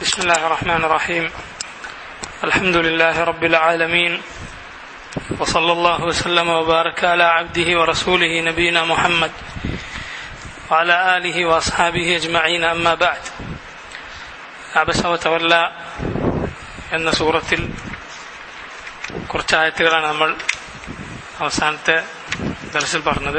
بسم الله الرحمن الرحيم الحمد لله رب العالمين وصلى الله وسلم وبارك على عبده ورسوله نبينا محمد وعلى آله وأصحابه أجمعين أما بعد عبس وتولى എന്ന സൂറത്തിൽ കുറച്ച് ആയത്തുകളാണ് നമ്മൾ അവസാനത്തെ ദർശിൽ പറഞ്ഞത്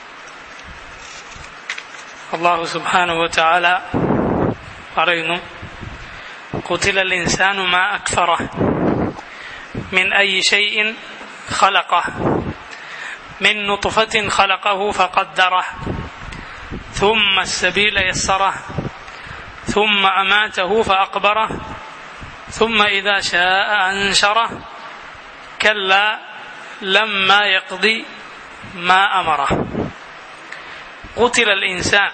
അള്ളാഹു സുബാനുവ ചാല പറയുന്നു قتل الإنسان ما أكثره من أي شيء خلقه من نطفة خلقه فقدره ثم السبيل يسره ثم أماته فأقبره ثم إذا شاء أنشره كلا لما يقضي ما أمره قتل الإنسان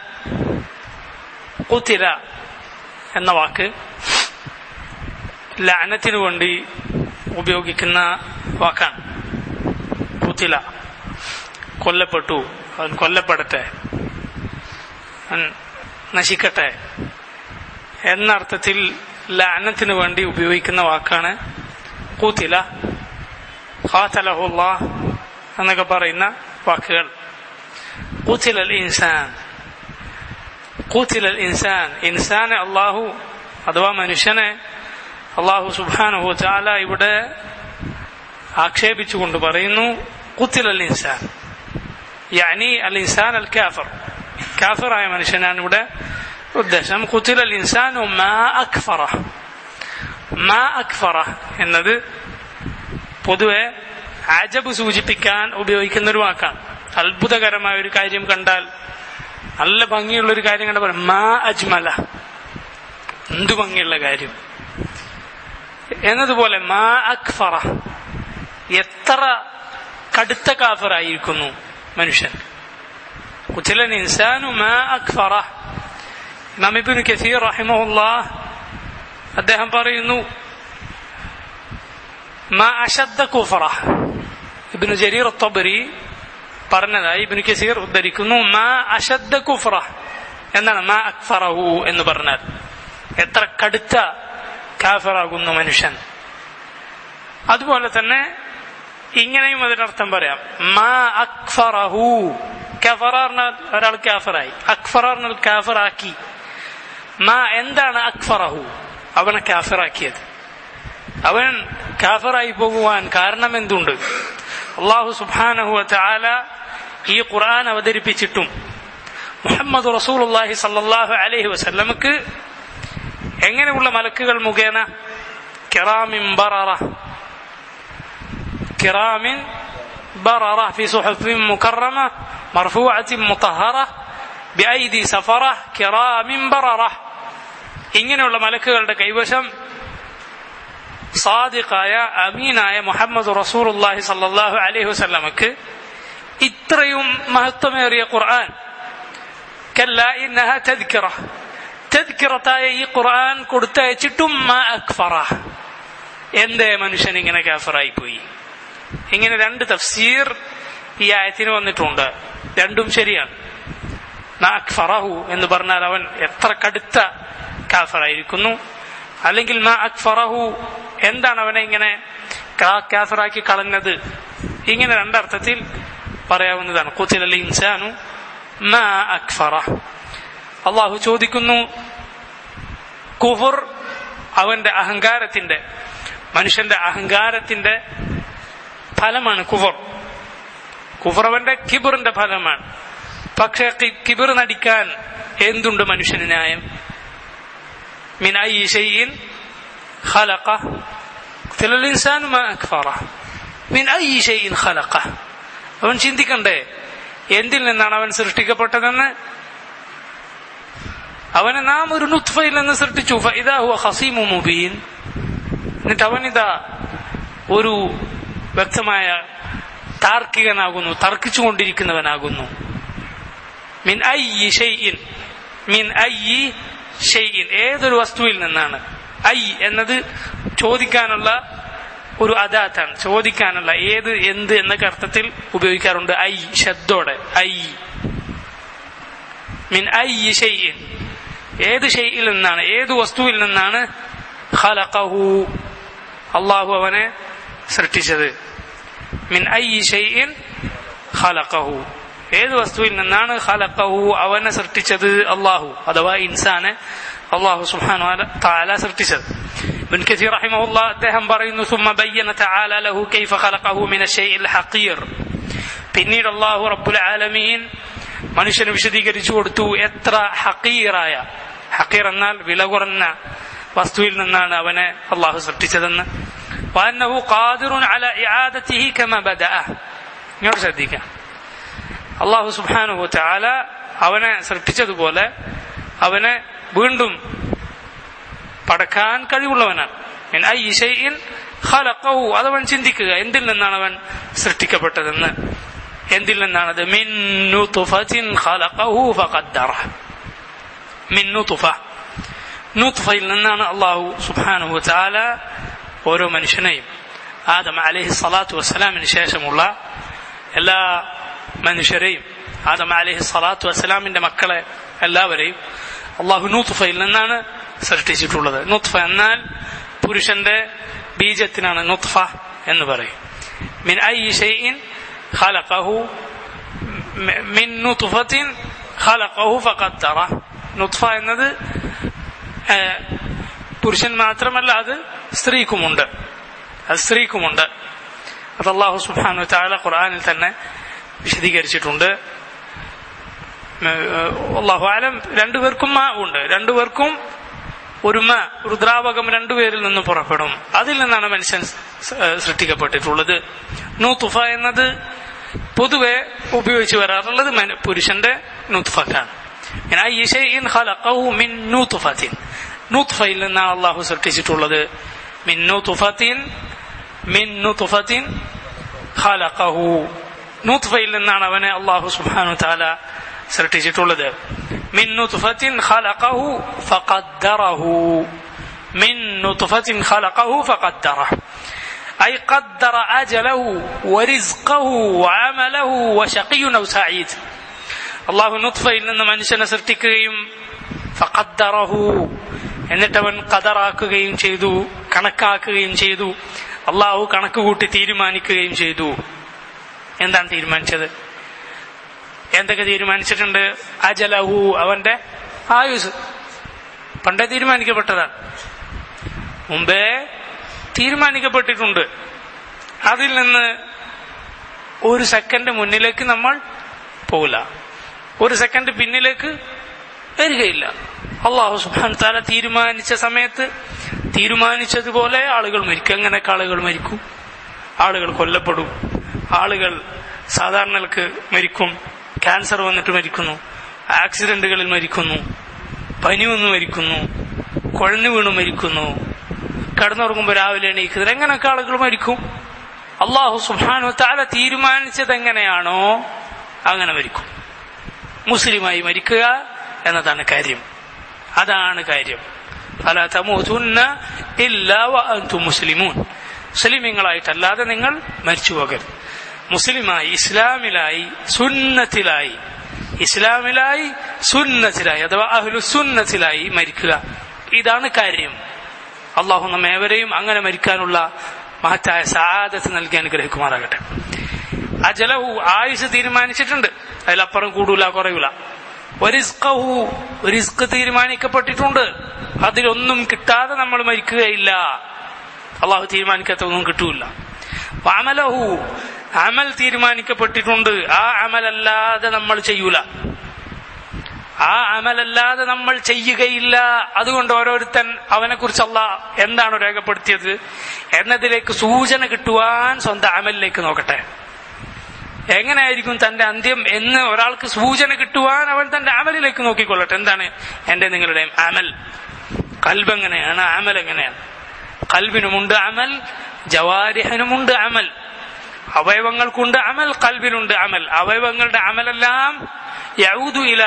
قتل എന്ന വാക്ക് ലഅനത്തിനു വേണ്ടി ഉപയോഗിക്കുന്ന വാക്കാണ് കുത്തില കൊല്ലപ്പെട്ടു അവൻ കൊല്ലപ്പെടട്ടെ അവൻ നശിക്കട്ടെ എന്നർത്ഥത്തിൽ ലഅനത്തിനു വേണ്ടി ഉപയോഗിക്കുന്ന വാക്കാണ് കൂത്തില ഖാത്തലഹുല്ലാ എന്നൊക്കെ പറയുന്ന വാക്കുകൾ കൂത്തിലൽ ഇൻസാൻ കൂത്തിലൽ ഇൻസാൻ ഇൻസാനെ അള്ളാഹു അഥവാ മനുഷ്യനെ അള്ളാഹു സുബാനഹു ചാല ഇവിടെ ആക്ഷേപിച്ചുകൊണ്ട് പറയുന്നു കുത്തിലൽ ഇൻസാൻ യാനി അൽ ഇൻസാൻ അൽ കാഫർ കാഫറായ മനുഷ്യനാണ് ഇവിടെ ഉദ്ദേശം കുത്തിലൽ ഇൻസാനു മാ അക്ഫറ മാ അക്ഫറ എന്നത് പൊതുവെ ആജബ് സൂചിപ്പിക്കാൻ ഉപയോഗിക്കുന്ന ഒരു വാക്കാണ് അത്ഭുതകരമായ ഒരു കാര്യം കണ്ടാൽ നല്ല ഭംഗിയുള്ള ഒരു കാര്യം കണ്ട പറയും മാ അജ്മല എന്തു ഭംഗിയുള്ള കാര്യം എന്നതുപോലെ മാ അക്ഫറ എത്ര കടുത്ത കാഫറായിരിക്കുന്നു മനുഷ്യൻ കുച്ചിലൻ ഇൻസാനു മാ അക്ഫറ നമിബിന് കസീർ റഹിമുല്ല അദ്ദേഹം പറയുന്നു മാ അശദ്ദ കുഫറ ഇബിന് ജരീർ തൊബരി പറഞ്ഞതായി ഇബിന് കസീർ ഉദ്ധരിക്കുന്നു മാ അശദ്ദ കുഫറ എന്നാണ് മാ അക്ഫറഹു എന്ന് പറഞ്ഞാൽ എത്ര കടുത്ത കാഫറാകുന്നു മനുഷ്യൻ അതുപോലെ തന്നെ ഇങ്ങനെയും അതിനർത്ഥം പറയാം മാ അക്ഫറഹു കഫറ പറഞ്ഞാൽ ഒരാൾ കാഫറായി അക്ഫറ പറഞ്ഞാൽ കാഫറാക്കി മാ എന്താണ് അക്ഫറഹു അവനെ കാഫറാക്കിയത് അവൻ കാഫറായി പോകുവാൻ കാരണം എന്തുണ്ട് അള്ളാഹു സുബാനഹു ചാല ഈ ഖുർആൻ അവതരിപ്പിച്ചിട്ടും മുഹമ്മദ് റസൂലുല്ലാഹി സല്ലാഹു അലൈഹി വസല്ലമക്ക് എങ്ങനെയുള്ള മലക്കുകൾ മുഖേന കിറാമിൻ ബററ കിറാമിൻ ബററ ഫി സുഹഫിൻ മുകറമ മർഫൂഅത്തിൻ മുതഹറ ബിഐദി സഫറ കിറാമിൻ ബററ ഇങ്ങനെയുള്ള മലക്കുകളുടെ കൈവശം സാദിഖായ അമീനായ മുഹമ്മദ് റസൂലുല്ലാഹി സല്ലാഹു അലൈഹി വസല്ലമക്ക് ഇത്രയും മഹത്വമേറിയ ഖുർആൻ കല്ല ഇന്നഹ തദ്കിറ തദ്കിറത്തായ ഈ ഖുർആൻ കൊടുത്തയച്ചിട്ടും അക്ഫറ എന്തേ മനുഷ്യൻ ഇങ്ങനെ കാഫറായി പോയി ഇങ്ങനെ രണ്ട് തഫ്സീർ ഈ ആയത്തിന് വന്നിട്ടുണ്ട് രണ്ടും ശരിയാണ് അക്ഫറഹു എന്ന് പറഞ്ഞാൽ അവൻ എത്ര കടുത്ത കാഫറായിരിക്കുന്നു അല്ലെങ്കിൽ മാ അക്ഫറഹു എന്താണ് അവനെ ഇങ്ങനെ കാഫറാക്കി കളഞ്ഞത് ഇങ്ങനെ രണ്ടർത്ഥത്തിൽ പറയാവുന്നതാണ് കുത്തിലൽ ഇൻസാനു മാ അക്ഫറ അള്ളാഹു ചോദിക്കുന്നു കുഫുർ അവന്റെ അഹങ്കാരത്തിന്റെ മനുഷ്യന്റെ അഹങ്കാരത്തിന്റെ ഫലമാണ് കുഫർ കുഫർ അവന്റെ കിബറിന്റെ ഫലമാണ് പക്ഷെ കിബിർ നടിക്കാൻ എന്തുണ്ട് മനുഷ്യന് ന്യായം من أي شيء خلقه قتل الإنسان ما أكفره من أي شيء خلقه അവൻ ചിന്തിക്കണ്ടേ എന്തിൽ നിന്നാണ് അവൻ സൃഷ്ടിക്കപ്പെട്ടതെന്ന് അവനെ നാം ഒരു നുത്ഫയിൽ നിന്ന് സൃഷ്ടിച്ചു ഇതാ ഹുവ ഹസീമു മുബീൻ എന്നിട്ട് അവനിതാ ഒരു വ്യക്തമായ താർക്കികനാകുന്നു തർക്കിച്ചുകൊണ്ടിരിക്കുന്നവനാകുന്നു മിൻ ഐ ഷെയ്യിൻ മിൻ ഐ ഷെയ്യിൻ ഏതൊരു വസ്തുവിൽ നിന്നാണ് ഐ എന്നത് ചോദിക്കാനുള്ള ഒരു അദാത്താണ് ചോദിക്കാനുള്ള ഏത് എന്ത് എന്നൊക്കെ അർത്ഥത്തിൽ ഉപയോഗിക്കാറുണ്ട് ഐ ശബ്ദോടെ ഐ മിൻ ഐ ഷെയ്യിൻ ഏത് ഷെയ്യിൽ നിന്നാണ് ഏത് വസ്തുവിൽ നിന്നാണ് ഖലഖഹു അള്ളാഹു അവനെ സൃഷ്ടിച്ചത് മിൻ ഐ ഷെയ്ഇൻ ഖലഖഹു ഏത് വസ്തുവിൽ നിന്നാണ് ഖലഖഹു അവനെ സൃഷ്ടിച്ചത് അള്ളാഹു അഥവാ ഇൻസാനെ അള്ളാഹു സുബ്ഹാനഹു തആല സൃഷ്ടിച്ചത് ഇബ്ൻ കസീർ റഹിമഹുല്ലാ അദ്ദേഹം പറയുന്നു ثم بين تعالى له كيف خلقه من الشيء الحقير പിന്നീട് അള്ളാഹു റബ്ബുൽ ആലമീൻ മനുഷ്യന് വിശദീകരിച്ചു കൊടുത്തു എത്ര ഹക്കീറായ ഹക്കീർ എന്നാൽ വില കുറഞ്ഞ വസ്തുവിൽ നിന്നാണ് അവനെ അള്ളാഹു സൃഷ്ടിച്ചതെന്ന് وأنه قادر على إعادته كما بدأ ഇങ്ങോട്ട് ശ്രദ്ധിക്കാം അള്ളാഹു സുബ്ഹാനഹു തആല അവനെ സൃഷ്ടിച്ചതുപോലെ അവനെ വീണ്ടും പടക്കാൻ കഴിവുള്ളവനാണ് മിൻ ഐ ഷൈഇൻ ഖലഖഹു അതവൻ ചിന്തിക്കുക എന്തിൽ നിന്നാണ് അവൻ സൃഷ്ടിക്കപ്പെട്ടതെന്ന് എന്തിൽ നിന്നാണത് മിൻ നുത്ഫത്തിൻ ഖലഖഹു ഫഖദ്ദറ മിൻ നുത്ഫ നുത്ഫയിൽ നിന്നാണ് അള്ളാഹു സുബ്ഹാനഹു തആല ഓരോ മനുഷ്യനെയും ആദം അലൈഹി സ്വലാത്തു വസ്സലാമിന് ശേഷമുള്ള എല്ലാ മനുഷ്യരെയും ആദം അലൈഹി സ്വലാത്തു വസ്സലാമിന്റെ മക്കളെ എല്ലാവരെയും അള്ളാഹു നൂത്ഫയിൽ നിന്നാണ് സൃഷ്ടിച്ചിട്ടുള്ളത് നുത്ഫ എന്നാൽ പുരുഷന്റെ ബീജത്തിനാണ് നുത്ഫ എന്ന് പറയും മിൻ ഐ ഷൈഇൻ ഖലഖഹു മിൻ നുത്ഫത്തിൻ ഖലഖഹു ഫഖദ്ദറ നുത്ഫ എന്നത് പുരുഷൻ മാത്രമല്ല അത് സ്ത്രീക്കുമുണ്ട് അത് സ്ത്രീക്കുമുണ്ട് അത് അള്ളാഹു സുബ്ഹാനഹു തആല ഖുർആനിൽ തന്നെ വിശദീകരിച്ചിട്ടുണ്ട് അള്ളാഹു ആലം രണ്ടുപേർക്കും മാ ഉണ്ട് രണ്ടുപേർക്കും ഒരു മ ഒരു ദ്രാവകം രണ്ടുപേരിൽ നിന്ന് പുറപ്പെടും അതിൽ നിന്നാണ് മനുഷ്യൻ സൃഷ്ടിക്കപ്പെട്ടിട്ടുള്ളത് നൂത്തുഫ എന്നത് പൊതുവെ ഉപയോഗിച്ച് വരാറുള്ളത് പുരുഷന്റെ നൂത്തുഫക്കാണ് നൂത്തുഫയിൽ നിന്നാണ് അള്ളാഹു സൃഷ്ടിച്ചിട്ടുള്ളത് മിൻ നൂത്തുഫത്തിൻ മിൻ നൂത്തുഫത്തിൻ ഖലഖഹു നൂത്ഫയിൽ നിന്നാണ് അവനെ അള്ളാഹു സുബ്ഹാനഹു തആല സൃഷ്ടിച്ചിട്ടുള്ളത് മിൻ നുത്ഫത്തിൻ ഖലഖഹു ഫഖദ്ദറഹു മിൻ നുത്ഫത്തിൻ ഖലഖഹു ഫഖദ്ദറഹു أي قدر أجله ورزقه وعمله وشقي أو سعيد الله نطفة إن മനുഷ്യനെ സൃഷ്ടിക്കുകയും ഫഖദ്ദറഹു എന്നിട്ടവൻ കതറാക്കുകയും ചെയ്തു കണക്കാക്കുകയും ചെയ്തു അള്ളാഹു കണക്ക് കൂട്ടി തീരുമാനിക്കുകയും ചെയ്തു എന്താണ് തീരുമാനിച്ചത് എന്തൊക്കെ തീരുമാനിച്ചിട്ടുണ്ട് അജലഹു അവന്റെ ആയുസ് പണ്ടേ തീരുമാനിക്കപ്പെട്ടതാണ് മുമ്പേ തീരുമാനിക്കപ്പെട്ടിട്ടുണ്ട് അതിൽ നിന്ന് ഒരു സെക്കൻഡ് മുന്നിലേക്ക് നമ്മൾ പോകില്ല ഒരു സെക്കൻഡ് പിന്നിലേക്ക് വരികയില്ല അള്ളാഹു സുബാൻ താല തീരുമാനിച്ച സമയത്ത് തീരുമാനിച്ചതുപോലെ ആളുകൾ മരിക്കും എങ്ങനെയൊക്കെ ആളുകൾ മരിക്കും ആളുകൾ കൊല്ലപ്പെടും ആളുകൾ സാധാരണക്ക് മരിക്കും ക്യാൻസർ വന്നിട്ട് മരിക്കുന്നു ആക്സിഡന്റുകളിൽ മരിക്കുന്നു പനി വന്ന് മരിക്കുന്നു കുഴഞ്ഞു വീണ് മരിക്കുന്നു കിടന്നുറങ്ങുമ്പോൾ രാവിലെ എണീക്കുന്നത് എങ്ങനെയൊക്കെ ആളുകൾ മരിക്കും അള്ളാഹു സുബാനു താല തീരുമാനിച്ചത് എങ്ങനെയാണോ അങ്ങനെ മരിക്കും മുസ്ലിമായി മരിക്കുക എന്നതാണ് കാര്യം അതാണ് കാര്യം ഫല തമൂതുന്ന ഇല്ലാ വഅൻതും മുസ്ലിമൂൻ മുസ്ലിമീങ്ങളായിട്ടല്ലാതെ നിങ്ങൾ മരിച്ചു പോകരുത് മുസ്ലിമായി ഇസ്ലാമിലായി സുന്നത്തിലായി ഇസ്ലാമിലായി സുന്നത്തിലായി അഥവാ അഹ്ലു സുന്നത്തിലായി മരിക്കുക ഇതാണ് കാര്യം അള്ളാഹു നമ്മേവരെയും അങ്ങനെ മരിക്കാനുള്ള മഹത്തായ സാധത്ത് നൽകി അനുഗ്രഹിക്കുമാറാകട്ടെ അജലഹു ആയുസ് തീരുമാനിച്ചിട്ടുണ്ട് അതിലപ്പുറം കൂടൂല കുറയൂല ഒരിസ്കഹു റിസ്ക് തീരുമാനിക്കപ്പെട്ടിട്ടുണ്ട് അതിലൊന്നും കിട്ടാതെ നമ്മൾ മരിക്കുകയില്ല അള്ളാഹു തീരുമാനിക്കാത്ത ഒന്നും കിട്ടൂല അമലഹു അമൽ തീരുമാനിക്കപ്പെട്ടിട്ടുണ്ട് ആ അമലല്ലാതെ നമ്മൾ ചെയ്യൂല ആ അമലല്ലാതെ നമ്മൾ ചെയ്യുകയില്ല അതുകൊണ്ട് ഓരോരുത്തൻ അവനെ കുറിച്ച് അല്ല എന്താണ് രേഖപ്പെടുത്തിയത് എന്നതിലേക്ക് സൂചന കിട്ടുവാൻ സ്വന്തം അമലിലേക്ക് നോക്കട്ടെ എങ്ങനെയായിരിക്കും തന്റെ അന്ത്യം എന്ന് ഒരാൾക്ക് സൂചന കിട്ടുവാൻ അവൻ തന്റെ അമലിലേക്ക് നോക്കിക്കൊള്ളട്ടെ എന്താണ് എന്റെ നിങ്ങളുടെ അമൽ കൽബ് എങ്ങനെയാണ് അമൽ എങ്ങനെയാണ് കൽബിനുമുണ്ട് അമൽ ജവാരിഹനുമുണ്ട് അമൽ അവയവങ്ങൾക്കുണ്ട് അമൽ കൽബിനുണ്ട് അമൽ അവയവങ്ങളുടെ അമലെല്ലാം യൗദു ഇല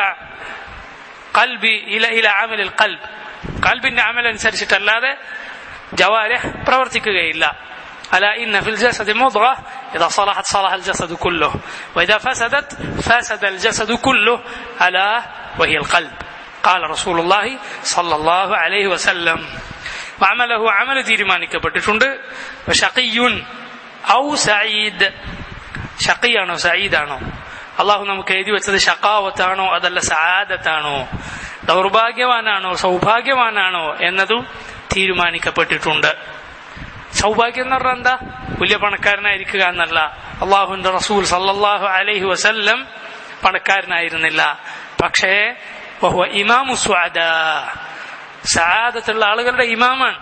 കൽബി ഇല ഇല അമലിൽ കൽബ് കൽബിന്റെ അമൽ അനുസരിച്ചിട്ടല്ലാതെ ജവാരിഹ് പ്രവർത്തിക്കുകയില്ല ألا إن في الجسد مضغة إذا صلحت صلح الجسد كله وإذا فسدت فسد الجسد كله ألا وهي القلب قال رسول الله صلى الله عليه وسلم وعمله عمل തീരുമാനിക്കപ്പെട്ടിട്ടുണ്ട് ഷഖിയുൻ ഔ സഈദ് ഷഖിയാണോ സഈദാണോ അള്ളാഹു നമുക്ക് എഴുതി വെച്ചത് ഷക്കാവത്താണോ അതല്ല സആദത്താണോ ദൗർഭാഗ്യവാനാണോ സൗഭാഗ്യവാനാണോ എന്നതും തീരുമാനിക്കപ്പെട്ടിട്ടുണ്ട് സൗഭാഗ്യം എന്ന് പറഞ്ഞാൽ എന്താ വലിയ പണക്കാരനായിരിക്കുക എന്നല്ല അള്ളാഹുന്റെ റസൂൽ സല്ലല്ലാഹു അലൈഹി വസല്ലം പണക്കാരനായിരുന്നില്ല പക്ഷേ വഹുവ ഇമാമു സ്വാദ സആദത്തുള്ള ആളുകളുടെ ഇമാമാണ്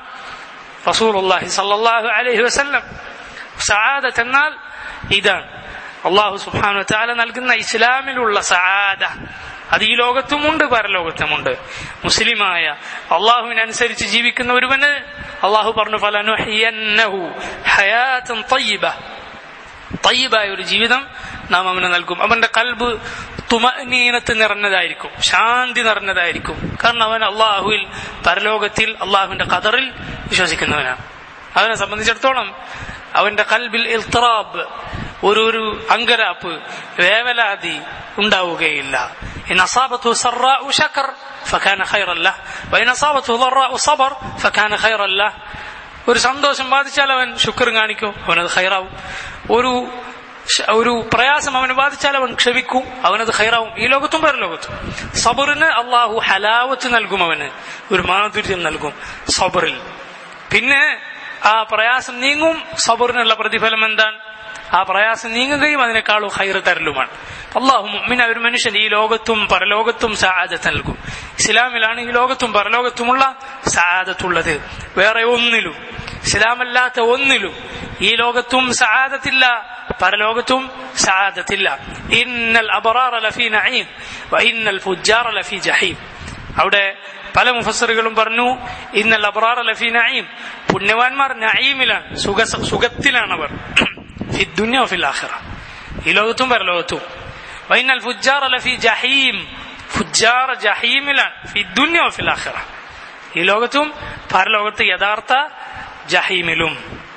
റസൂൽ അള്ളാഹി സല്ലല്ലാഹു അലൈഹി വസല്ലം സആദത്ത് എന്നാൽ ഇതാണ് അള്ളാഹു സുബ്ഹാനഹു വതആല നൽകുന്ന ഇസ്ലാമിലുള്ള സആദ അത് ഈ ലോകത്തുമുണ്ട് പരലോകത്തുമുണ്ട് മുസ്ലിമായ അള്ളാഹുവിനനുസരിച്ച് ജീവിക്കുന്ന ഒരുവന് അള്ളാഹു പറഞ്ഞു ഫലനുഹിയന്നഹു ഹയാത്തൻ തയ്യിബ തയ്യിബായ ഒരു ജീവിതം നാം അവന് നൽകും അവന്റെ കൽബ് തുമനീനത്ത് നിറഞ്ഞതായിരിക്കും ശാന്തി നിറഞ്ഞതായിരിക്കും കാരണം അവൻ അള്ളാഹുവിൽ പരലോകത്തിൽ അള്ളാഹുവിന്റെ കതറിൽ വിശ്വസിക്കുന്നവനാണ് അവനെ സംബന്ധിച്ചിടത്തോളം അവന്റെ കൽബിൽ ഇൽത്തറാബ് ഒരു ഒരു അങ്കരാപ്പ് വേവലാതി ഉണ്ടാവുകയില്ല إن أصابته سراء شكر فكان خيرا له وإن أصابته ضراء صبر فكان خيرا له ഒരു സന്തോഷം ബാധിച്ചാൽ അവൻ ശുക്ർ കാണിക്കും അവനത് ഹൈറാവും ഒരു ഒരു പ്രയാസം അവന് ബാധിച്ചാൽ അവൻ ക്ഷമിക്കും അവനത് ഹൈറാവും ഈ ലോകത്തും പരലോകത്തും സബറിന് അള്ളാഹു ഹലാവത്ത് നൽകും അവന് ഒരു മാധുര്യം നൽകും സബറിൽ പിന്നെ ആ പ്രയാസം നീങ്ങും സബറിനുള്ള പ്രതിഫലം എന്താണ് ആ പ്രയാസം നീങ്ങുകയും അതിനേക്കാളും ഹൈർ തരലുമാണ് അള്ളാഹു മുഅ്മിന ഒരു മനുഷ്യൻ ഈ ലോകത്തും പരലോകത്തും സഹാദത്ത് നൽകും ഇസ്ലാമിലാണ് ഈ ലോകത്തും പരലോകത്തുമുള്ള സഹാദത്തുള്ളത് വേറെ ഒന്നിലും ഇസ്ലാമല്ലാത്ത ഒന്നിലും ഈ ലോകത്തും സഹാദത്തില്ല പരലോകത്തും സഹാദത്തില്ല ഇന്നൽ അബറാറ ലഫി നഈം വ ഇന്നൽ ഫുജ്ജാറ ലഫി ജഹീം അവിടെ പല മുഫസറുകളും പറഞ്ഞു ഇന്നൽ അബറാറ ലഫി നഈം പുണ്യവാന്മാർ നഈമിലാണ് സുഖ സുഖത്തിലാണ് അവർ ഫി ദുനിയ ഫിൽ ആഖിറ ഈ ലോകത്തും പരലോകത്തും വൈനൽ ഫുജ്ജാർ ലഫി ജഹീം ഫുജ്ജാർ ജഹീമിലാണ് ഫി ദുനിയ ഫിൽ ആഖിറ ഈ ലോകത്തും പരലോകത്ത് യഥാർത്ഥ ജഹീമിലും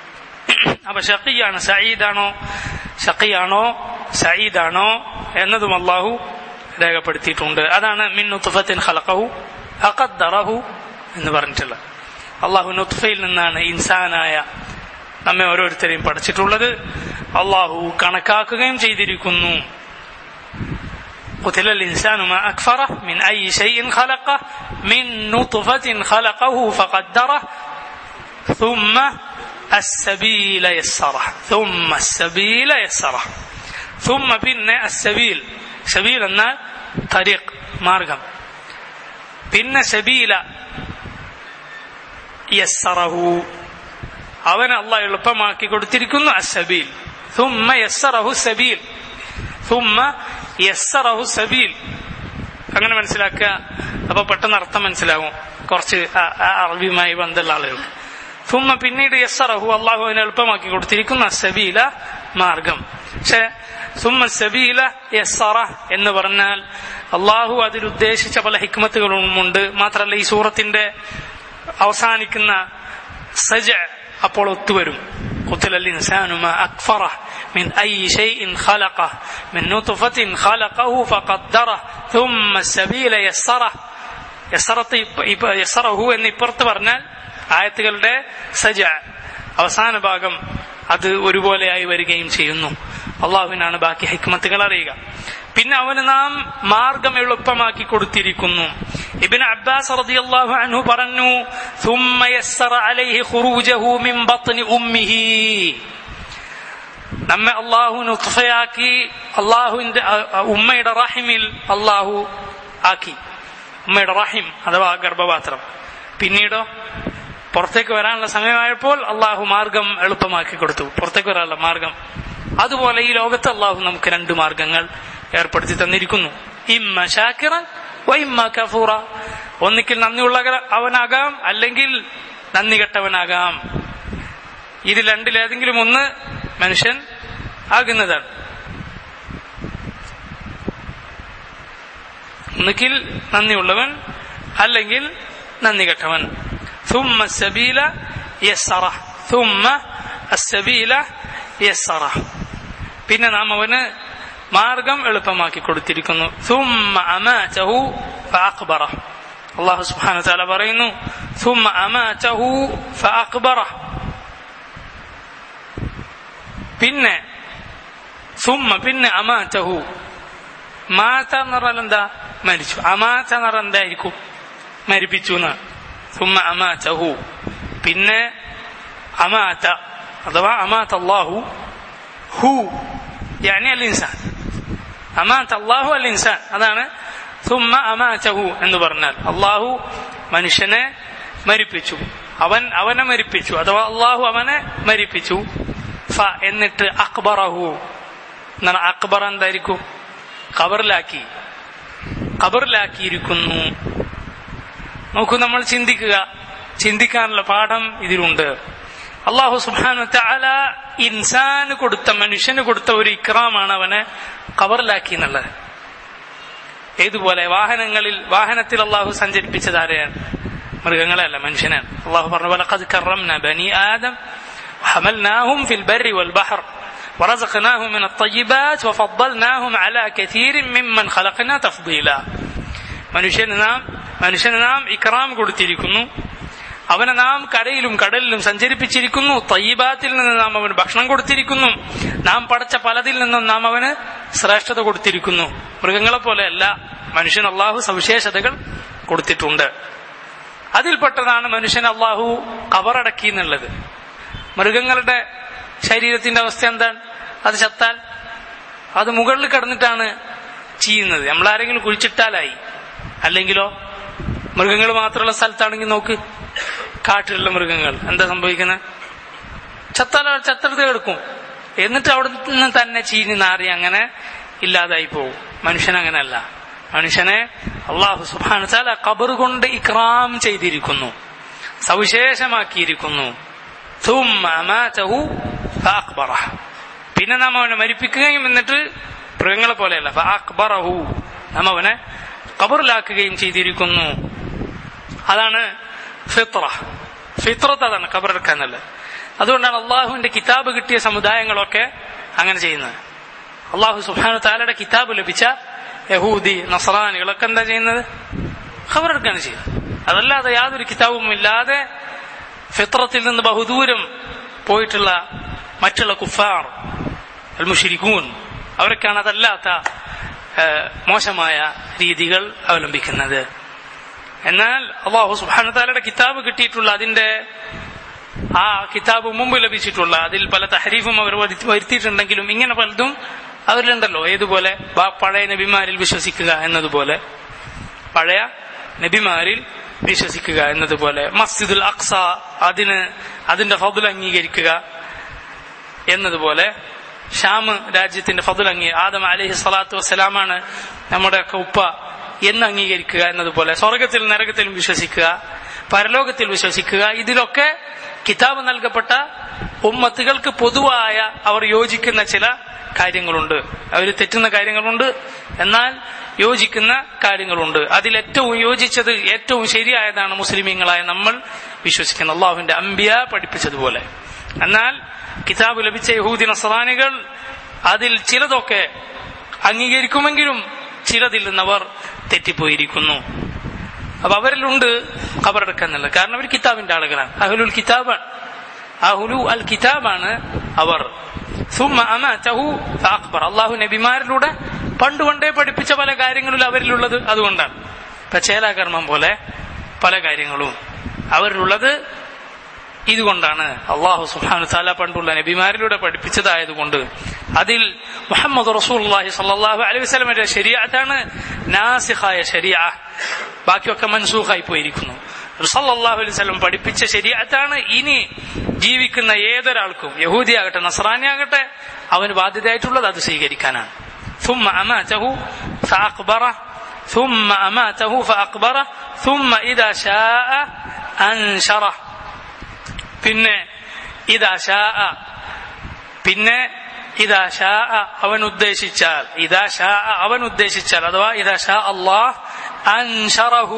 അപ്പൊ ഷക്കിയാണ് സയ്യിദാണോ ഷക്കിയാണോ സയ്യിദാണോ എന്നതും അള്ളാഹു രേഖപ്പെടുത്തിയിട്ടുണ്ട് അതാണ് മിൻ നുത്ഫത്തിൻ ഖലഖഹു അഖദ്ദറഹു എന്ന് പറഞ്ഞിട്ടുള്ളത് അള്ളാഹു നുത്ഫയിൽ നിന്നാണ് ഇൻസാനായ നമ്മെ ഓരോരുത്തരെയും പഠിച്ചിട്ടുള്ളത് അള്ളാഹു കണക്കാക്കുകയും ചെയ്തിരിക്കുന്നു قتل الإنسان ما أكفره من أي شيء خلقه من نطفة خلقه فقدره ثم السبيل يسره ثم السبيل يسره ثم بنا السبيل سبيل എന്നാൽ طريق മാർഗം പിന്നെ സബീല യസ്സറഹു അവന് അള്ളാഹ് എളുപ്പമാക്കി കൊടുത്തിരിക്കുന്നു അസബീൽ ثم يسره السبيل ثم يسره السبيل അങ്ങനെ മനസ്സിലാക്കുക അപ്പൊ പെട്ടെന്ന് അർത്ഥം മനസ്സിലാവും കുറച്ച് അറബിയുമായി ബന്ധമുള്ള ആളുകൾക്ക് ثم പിന്നീട് യസ്സറഹു അള്ളാഹു അതിനെ എളുപ്പമാക്കി കൊടുത്തിരിക്കുന്നു അസബീല മാർഗം പക്ഷെ ثم السبيل യസ്സറ എന്ന് പറഞ്ഞാൽ അള്ളാഹു അതിൽ ഉദ്ദേശിച്ച പല ഹിക്മത്തുകളുമുണ്ട് മാത്രമല്ല ഈ സൂറത്തിന്റെ അവസാനിക്കുന്ന സജ അപ്പോൾ ഒത്തുവരും قتل الإنسان ما أكفره من أي شيء خلقه من نطفة خلقه فقدره ثم السبيل يسره യസറഹു എന്ന് ഇപ്പുറത്ത് പറഞ്ഞാൽ ആയത്തുകളുടെ സജ അവസാന ഭാഗം അത് ഒരുപോലെയായി വരികയും ചെയ്യുന്നു അള്ളാഹുവിനാണ് ബാക്കി ഹിക്മത്തുകൾ അറിയുക പിന്നെ അവന് നാം മാർഗം എളുപ്പമാക്കി കൊടുത്തിരിക്കുന്നു ഇബിൻ അബ്ബാസ് റളിയല്ലാഹു അൻഹു പറഞ്ഞു ثم يسر عليه خروجه من بطن امه നമ്മെ അള്ളാഹു നുത്ഫയാക്കി അള്ളാഹുവിന്റെ ഉമ്മയുടെ റഹിമിൽ അള്ളാഹു ആക്കി ഉമ്മയുടെ റഹിം അഥവാ ഗർഭപാത്രം പിന്നീടോ പുറത്തേക്ക് വരാനുള്ള സമയമായപ്പോൾ അള്ളാഹു മാർഗം എളുപ്പമാക്കി കൊടുത്തു പുറത്തേക്ക് വരാനുള്ള മാർഗം അതുപോലെ ഈ ലോകത്ത് അള്ളാഹു നമുക്ക് രണ്ട് മാർഗങ്ങൾ ഏർപ്പെടുത്തി തന്നിരിക്കുന്നു ഇമ്മ ഷാക്കിറൻ വൈമ്മ കഫൂറ ഒന്നിക്കിൽ നന്ദിയുള്ള അവനാകാം അല്ലെങ്കിൽ നന്ദി കെട്ടവനാകാം ഇത് രണ്ടിലേതെങ്കിലും ഒന്ന് മനുഷ്യൻ ആകുന്നതാണ് ഒന്നുകിൽ നന്ദിയുള്ളവൻ അല്ലെങ്കിൽ നന്ദി കെട്ടവൻ ثم السبيل يسره ثم السبيل يسره പിന്നെ നാം അവന് മാർഗം എളുപ്പമാക്കി കൊടുത്തിരിക്കുന്നു ثم أماته فأقبره അള്ളാഹു സുബ്ഹാനഹു വ തആല പറയുന്നു ثم أماته فأقبره പിന്നെ സുമ്മ പിന്നെ അമാറ്റഹു മാത്ത എന്ന് പറഞ്ഞാൽ എന്താ മരിച്ചു അമാറ്റ എന്ന് പറഞ്ഞാൽ എന്തായിരിക്കും മരിപ്പിച്ചു എന്ന് സുമ്മ അമാറ്റഹു പിന്നെ അമാറ്റ അഥവാ അമാത്ത അള്ളാഹു ഹു യാനി അൽ ഇൻസാൻ അമാത്ത അള്ളാഹു അൽ ഇൻസാൻ അതാണ് സുമ്മ അമാറ്റഹു എന്ന് പറഞ്ഞാൽ അള്ളാഹു മനുഷ്യനെ മരിപ്പിച്ചു അവൻ അവനെ മരിപ്പിച്ചു അഥവാ അള്ളാഹു അവനെ മരിപ്പിച്ചു ഫ എന്നിട്ട് അക്ബറഹു എന്നാണ് അക്ബർ എന്തായിരിക്കും ഖബറിലാക്കി ഖബറിലാക്കിയിരിക്കുന്നു നോക്കൂ നമ്മൾ ചിന്തിക്കുക ചിന്തിക്കാനുള്ള പാഠം ഇതിലുണ്ട് അള്ളാഹു സുബാനു തആല ഇൻസാന് കൊടുത്ത മനുഷ്യന് കൊടുത്ത ഒരു ഇക്രാമാണ് അവനെ ഖബറിലാക്കി എന്നുള്ളത് ഏതുപോലെ വാഹനങ്ങളിൽ വാഹനത്തിൽ അള്ളാഹു സഞ്ചരിപ്പിച്ചത് ആരെയാണ് മൃഗങ്ങളെയല്ല മനുഷ്യനാണ് അള്ളാഹു പറഞ്ഞു ولقد كرمنا بني آدم وحملناهم في البر والبحر ورزقناهم من الطيبات وفضلناهم على كثير ممن خلقنا تفضيلا മനുഷ്യന് നാം മനുഷ്യന് നാം ഇക്രാം കൊടുത്തിരിക്കുന്നു അവനെ നാം കരയിലും കടലിലും സഞ്ചരിപ്പിച്ചിരിക്കുന്നു തയ്യബാത്തിൽ നിന്ന് നാം അവന് ഭക്ഷണം കൊടുത്തിരിക്കുന്നു നാം പടച്ച പലതിൽ നിന്നും നാം അവന് ശ്രേഷ്ഠത കൊടുത്തിരിക്കുന്നു മൃഗങ്ങളെ പോലെയല്ല മനുഷ്യൻ അള്ളാഹു സവിശേഷതകൾ കൊടുത്തിട്ടുണ്ട് അതിൽപ്പെട്ടതാണ് മനുഷ്യൻ അള്ളാഹു കവറടക്കി എന്നുള്ളത് മൃഗങ്ങളുടെ ശരീരത്തിന്റെ അവസ്ഥ എന്താണ് അത് ചത്താൽ അത് മുകളിൽ കിടന്നിട്ടാണ് ചെയ്യുന്നത് നമ്മളാരെങ്കിലും കുഴിച്ചിട്ടാലായി അല്ലെങ്കിലോ മൃഗങ്ങൾ മാത്രമുള്ള സ്ഥലത്താണെങ്കിൽ നോക്ക് കാട്ടിലുള്ള മൃഗങ്ങൾ എന്താ സംഭവിക്കുന്നത് ചത്താൽ ചത്തെടുത്ത് കിടക്കും എന്നിട്ട് അവിടെ നിന്ന് തന്നെ ചീഞ്ഞ് നാറി അങ്ങനെ ഇല്ലാതായി പോകും മനുഷ്യൻ അങ്ങനെയല്ല മനുഷ്യനെ അള്ളാഹു സുബാന ചാല കബർ കൊണ്ട് ഇക്രാം ചെയ്തിരിക്കുന്നു സവിശേഷമാക്കിയിരിക്കുന്നു പിന്നെ നാം അവനെ മരിപ്പിക്കുകയും എന്നിട്ട് മൃഗങ്ങളെ പോലെയല്ല അക്ബറഹു നാം അവനെ കബറിലാക്കുകയും ചെയ്തിരിക്കുന്നു അതാണ് ഫിത്ര ഫിത്രത്ത് അതാണ് കബറെടുക്കാന്നല്ല അതുകൊണ്ടാണ് അള്ളാഹുവിന്റെ കിതാബ് കിട്ടിയ സമുദായങ്ങളൊക്കെ അങ്ങനെ ചെയ്യുന്നത് അള്ളാഹു സുബാനു താലയുടെ കിതാബ് ലഭിച്ച യഹൂദി നസറാനികളൊക്കെ എന്താ ചെയ്യുന്നത് ഖബറെടുക്കാണ് ചെയ്യുന്നത് അതല്ലാതെ യാതൊരു കിതാബും ഇല്ലാതെ ഫിത്രത്തിൽ നിന്ന് ബഹുദൂരം പോയിട്ടുള്ള മറ്റുള്ള കുഫാർ അൽ മുഷിരിക്കൂൻ അവരൊക്കെയാണ് അതല്ലാത്ത മോശമായ രീതികൾ അവലംബിക്കുന്നത് എന്നാൽ അള്ളാഹു സുബാനത്താലയുടെ കിതാബ് കിട്ടിയിട്ടുള്ള അതിന്റെ ആ കിതാബ് മുമ്പ് ലഭിച്ചിട്ടുള്ള അതിൽ പല തഹരീഫും അവർ വരുത്തിയിട്ടുണ്ടെങ്കിലും ഇങ്ങനെ പലതും അവരിലുണ്ടല്ലോ ഏതുപോലെ പഴയ നബിമാരിൽ വിശ്വസിക്കുക എന്നതുപോലെ പഴയ നബിമാരിൽ വിശ്വസിക്കുക എന്നതുപോലെ മസ്ജിദുൽ അക്സ അതിന് അതിന്റെ ഫതുൽ അംഗീകരിക്കുക എന്നതുപോലെ ഷാം രാജ്യത്തിന്റെ ഫതുൽ അംഗീ ആദം അലഹി സ്വലാത്തു വസ്സലാമാണ് നമ്മുടെ ഒക്കെ ഉപ്പ എന്ന് അംഗീകരിക്കുക എന്നതുപോലെ സ്വർഗത്തിൽ നരകത്തിലും വിശ്വസിക്കുക പരലോകത്തിൽ വിശ്വസിക്കുക ഇതിലൊക്കെ കിതാബ് നൽകപ്പെട്ട ഉമ്മത്തുകൾക്ക് പൊതുവായ അവർ യോജിക്കുന്ന ചില കാര്യങ്ങളുണ്ട് അവർ തെറ്റുന്ന കാര്യങ്ങളുണ്ട് എന്നാൽ യോജിക്കുന്ന കാര്യങ്ങളുണ്ട് അതിൽ ഏറ്റവും യോജിച്ചത് ഏറ്റവും ശരിയായതാണ് മുസ്ലിമീങ്ങളായ നമ്മൾ വിശ്വസിക്കുന്നത് അള്ളാഹുവിന്റെ അമ്പിയ പഠിപ്പിച്ചതുപോലെ എന്നാൽ കിതാബ് ലഭിച്ച യഹൂദി നസറാനികൾ അതിൽ ചിലതൊക്കെ അംഗീകരിക്കുമെങ്കിലും ചിലതിൽ നിന്നവർ തെറ്റിപ്പോയിരിക്കുന്നു അപ്പൊ അവരിലുണ്ട് ഖബറെടുക്കാന്നുള്ളത് കാരണം അവർ കിതാബിന്റെ ആളുകളാണ് അഹുലുൽ കിതാബാണ് അഹുലു അൽ കിതാബാണ് അവർ സുമ്മ അമാറ്റഹു അക്ബർ അള്ളാഹു നബിമാരിലൂടെ പണ്ടുകൊണ്ടേ പഠിപ്പിച്ച പല കാര്യങ്ങളും അവരിലുള്ളത് അതുകൊണ്ടാണ് ഇപ്പൊ ചേലാകർമ്മം പോലെ പല കാര്യങ്ങളും അവരിലുള്ളത് ഇതുകൊണ്ടാണ് അള്ളാഹു സുഹാനു താല പണ്ടുള്ള നബിമാരിലൂടെ പഠിപ്പിച്ചതായതുകൊണ്ട് അതിൽ മുഹമ്മദ് റസൂൽഹി സല്ലാഹു അലൈഹി വസ്ലമിന്റെ ശരിയാത്താണ് നാസിഖായ ശരിയ ബാക്കിയൊക്കെ മൻസൂഖായി പോയിരിക്കുന്നു സല്ലാഹു അലൈഹി സ്വലം പഠിപ്പിച്ച ശരിയാത്താണ് ഇനി ജീവിക്കുന്ന ഏതൊരാൾക്കും യഹൂദിയാകട്ടെ നസ്രാനിയാകട്ടെ അവന് ബാധ്യതയായിട്ടുള്ളത് അത് സ്വീകരിക്കാനാണ് ثم أماته فأقبره ثم أماته فأقبره ثم إذا شاء أنشره പിന്നെ ഇതാ ഷാ പിന്നെ ഇതാ ഷാ അവൻ ഉദ്ദേശിച്ചാൽ ഇതാ ഷാ അവൻ ഉദ്ദേശിച്ചാൽ അഥവാ ഇതാ ഷാ അള്ളാഹ് അൻഷറഹു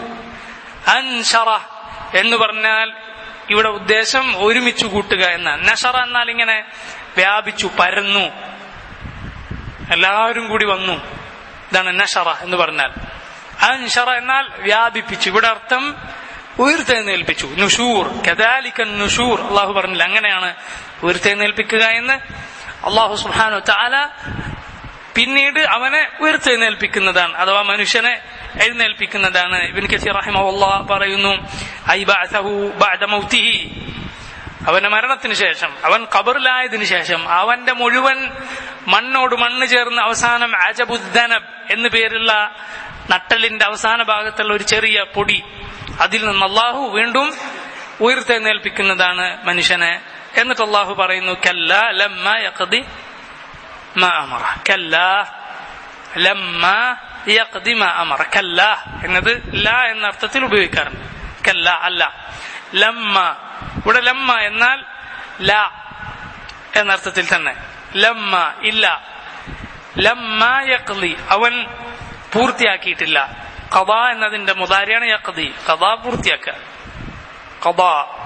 അൻഷറ എന്ന് പറഞ്ഞാൽ ഇവിടെ ഉദ്ദേശം ഒരുമിച്ച് കൂട്ടുക എന്നാണ് നഷറ എന്നാൽ ഇങ്ങനെ വ്യാപിച്ചു പരന്നു എല്ലാവരും കൂടി വന്നു ഇതാണ് നഷറ എന്ന് പറഞ്ഞാൽ അൻഷറ എന്നാൽ വ്യാപിപ്പിച്ചു ഇവിടെ അർത്ഥം ഉയർത്തെഴുന്നേൽപ്പിച്ചു നുഷൂർ കദാലിക്കൻ നുഷൂർ അള്ളാഹു പറഞ്ഞില്ല അങ്ങനെയാണ് ഉയർത്തെഴുന്നേൽപ്പിക്കുക എന്ന് അള്ളാഹു സുഹാനു താല പിന്നീട് അവനെ ഉയർത്തെഴുന്നേൽപ്പിക്കുന്നതാണ് അഥവാ മനുഷ്യനെ എഴുന്നേൽപ്പിക്കുന്നതാണ് ഇബിൻ കസീർ റഹിമഹുല്ലാ പറയുന്നു ഐ ബഅസഹു ബഅദ മൗതിഹി അവന്റെ മരണത്തിന് ശേഷം അവൻ കബറിലായതിനു ശേഷം അവന്റെ മുഴുവൻ മണ്ണോട് മണ്ണ് ചേർന്ന് അവസാനം അജബുദ്ദനബ് എന്നു പേരുള്ള നട്ടലിന്റെ അവസാന ഭാഗത്തുള്ള ഒരു ചെറിയ പൊടി അതിൽ നിന്ന് അള്ളാഹു വീണ്ടും ഉയർത്തെഴുന്നേൽപ്പിക്കുന്നതാണ് മനുഷ്യനെ എന്നിട്ട് അള്ളാഹു പറയുന്നു കല്ല ലമ്മ യഖദി മാ അമറ കല്ല ലമ്മ യഖദി മാ അമറ കല്ല എന്നത് ല എന്ന അർത്ഥത്തിൽ ഉപയോഗിക്കാറുണ്ട് കല്ല അല്ല ലമ്മ ഇവിടെ ലമ്മ എന്നാൽ ല എന്നർത്ഥത്തിൽ തന്നെ ലമ്മ ഇല്ല ലമ്മ യഖ്ലി അവൻ പൂർത്തിയാക്കിയിട്ടില്ല കഥ എന്നതിന്റെ മുതാരിയാണ് യഖ്ദി കഥ പൂർത്തിയാക്കുക കഥ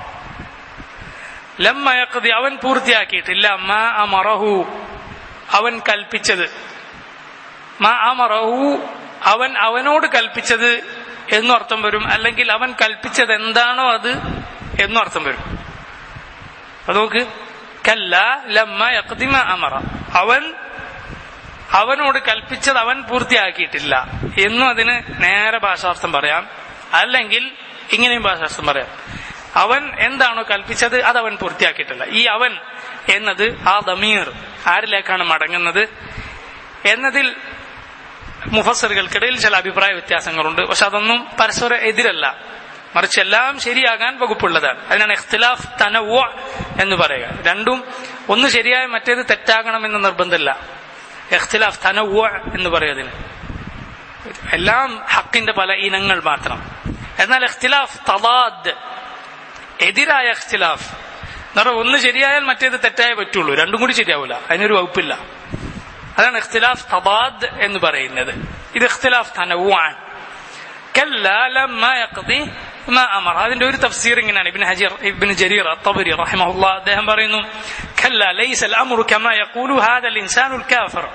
ലമ്മ യഖ്ദി അവൻ പൂർത്തിയാക്കിയിട്ടില്ല മാ അമറഹു അവൻ കൽപ്പിച്ചത് മാ അമറഹു അവൻ അവനോട് കൽപ്പിച്ചത് എന്നർത്ഥം വരും അല്ലെങ്കിൽ അവൻ കൽപ്പിച്ചത് എന്താണോ അത് എന്നും അർത്ഥം വരും അത് നോക്ക് കല്ല ലമ്മ യഖ്ദിമ അമറ അവൻ അവനോട് കൽപ്പിച്ചത് അവൻ പൂർത്തിയാക്കിയിട്ടില്ല എന്നും അതിന് നേരെ ഭാഷാർത്ഥം പറയാം അല്ലെങ്കിൽ ഇങ്ങനെയും ഭാഷാർത്ഥം പറയാം അവൻ എന്താണോ കൽപ്പിച്ചത് അത് അവൻ പൂർത്തിയാക്കിയിട്ടില്ല ഈ അവൻ എന്നത് ആ ദമീർ ആരിലേക്കാണ് മടങ്ങുന്നത് എന്നതിൽ മുഫസറുകൾക്കിടയിൽ ചില അഭിപ്രായ വ്യത്യാസങ്ങളുണ്ട് പക്ഷെ അതൊന്നും പരസ്പര എതിരല്ല മറിച്ച് എല്ലാം ശരിയാകാൻ വകുപ്പുള്ളതാണ് അതിനാണ് ഇഖ്തിലാഫ് തനവ എന്ന് പറയുക രണ്ടും ഒന്ന് ശരിയായ മറ്റേത് തെറ്റാകണമെന്ന് നിർബന്ധമില്ല ഇഖ്തിലാഫ് തനവ എന്ന് പറയുന്നതിന് എല്ലാം ഹക്കിന്റെ പല ഇനങ്ങൾ മാത്രം എന്നാൽ ഇഖ്തിലാഫ് തലാദ് എതിരായ ഇഖ്തിലാഫ് എന്ന് പറഞ്ഞാൽ ഒന്ന് ശരിയായാൽ മറ്റേത് തെറ്റായേ പറ്റുള്ളൂ രണ്ടും കൂടി ശരിയാവില്ല അതിനൊരു വകുപ്പില്ല അതാണ് ഇഖ്തിലാഫ് തബാദ് എന്ന് പറയുന്നത് ഇത് ഇഖ്തിലാഫ് തനവാൻ കല്ല ലമ്മ യഖ്ദി മാ അമർ അതിന്റെ ഒരു തഫ്സീർ ഇങ്ങനെയാണ് ഇബ്നു ഹജീർ ഇബ്നു ജരീർ അത്തബരി റഹിമഹുല്ലാ അദ്ദേഹം പറയുന്നു കല്ല ലൈസ الامر كما يقول هذا الانسان الكافر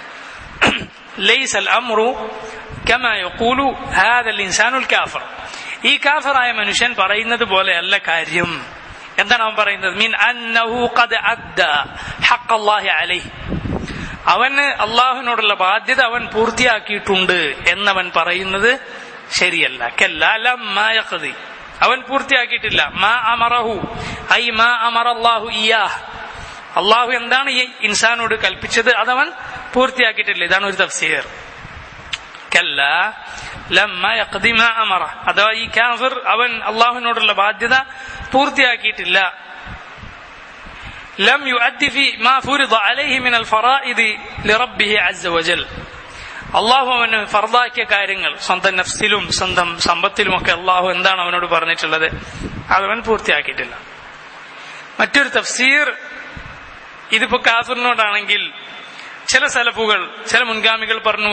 ليس الامر كما يقول هذا الانسان الكافر ഈ കാഫറായ മനുഷ്യൻ പറയുന്നത് പോലെയല്ല കാര്യം എന്താണ് അവൻ പറയുന്നത് മീൻ അന്നഹു ഖദ് അദ്ദ ഹഖ് അലൈഹി അവന് അള്ളാഹുവിനോടുള്ള ബാധ്യത അവൻ പൂർത്തിയാക്കിയിട്ടുണ്ട് എന്നവൻ പറയുന്നത് ശരിയല്ല കല്ലാലി അവൻ പൂർത്തിയാക്കിയിട്ടില്ല മാ അമറഹു ഐ മാ അമർ അള്ളാഹു ഇയാഹ് അള്ളാഹു എന്താണ് ഈ ഇൻസാനോട് കൽപ്പിച്ചത് അതവൻ പൂർത്തിയാക്കിയിട്ടില്ല ഇതാണ് ഒരു തഫ്സീർ കല്ല ലമ്മ യഖ്ദി മാ അമറ അഥവാ ഈ കാഫിർ അവൻ അള്ളാഹുവിനോടുള്ള ബാധ്യത പൂർത്തിയാക്കിയിട്ടില്ല لم يؤدي في ما فرض عليه من الفرائض لربه عز وجل അള്ളാഹു അവന് ഫർദാക്കിയ കാര്യങ്ങൾ സ്വന്തം നഫ്സിലും സ്വന്തം സമ്പത്തിലുമൊക്കെ അള്ളാഹു എന്താണ് അവനോട് പറഞ്ഞിട്ടുള്ളത് അതവൻ പൂർത്തിയാക്കിയിട്ടില്ല മറ്റൊരു തഫ്സീർ ഇതിപ്പോ കാഫിറിനോടാണെങ്കിൽ ചില സലഫുകൾ ചില മുൻഗാമികൾ പറഞ്ഞു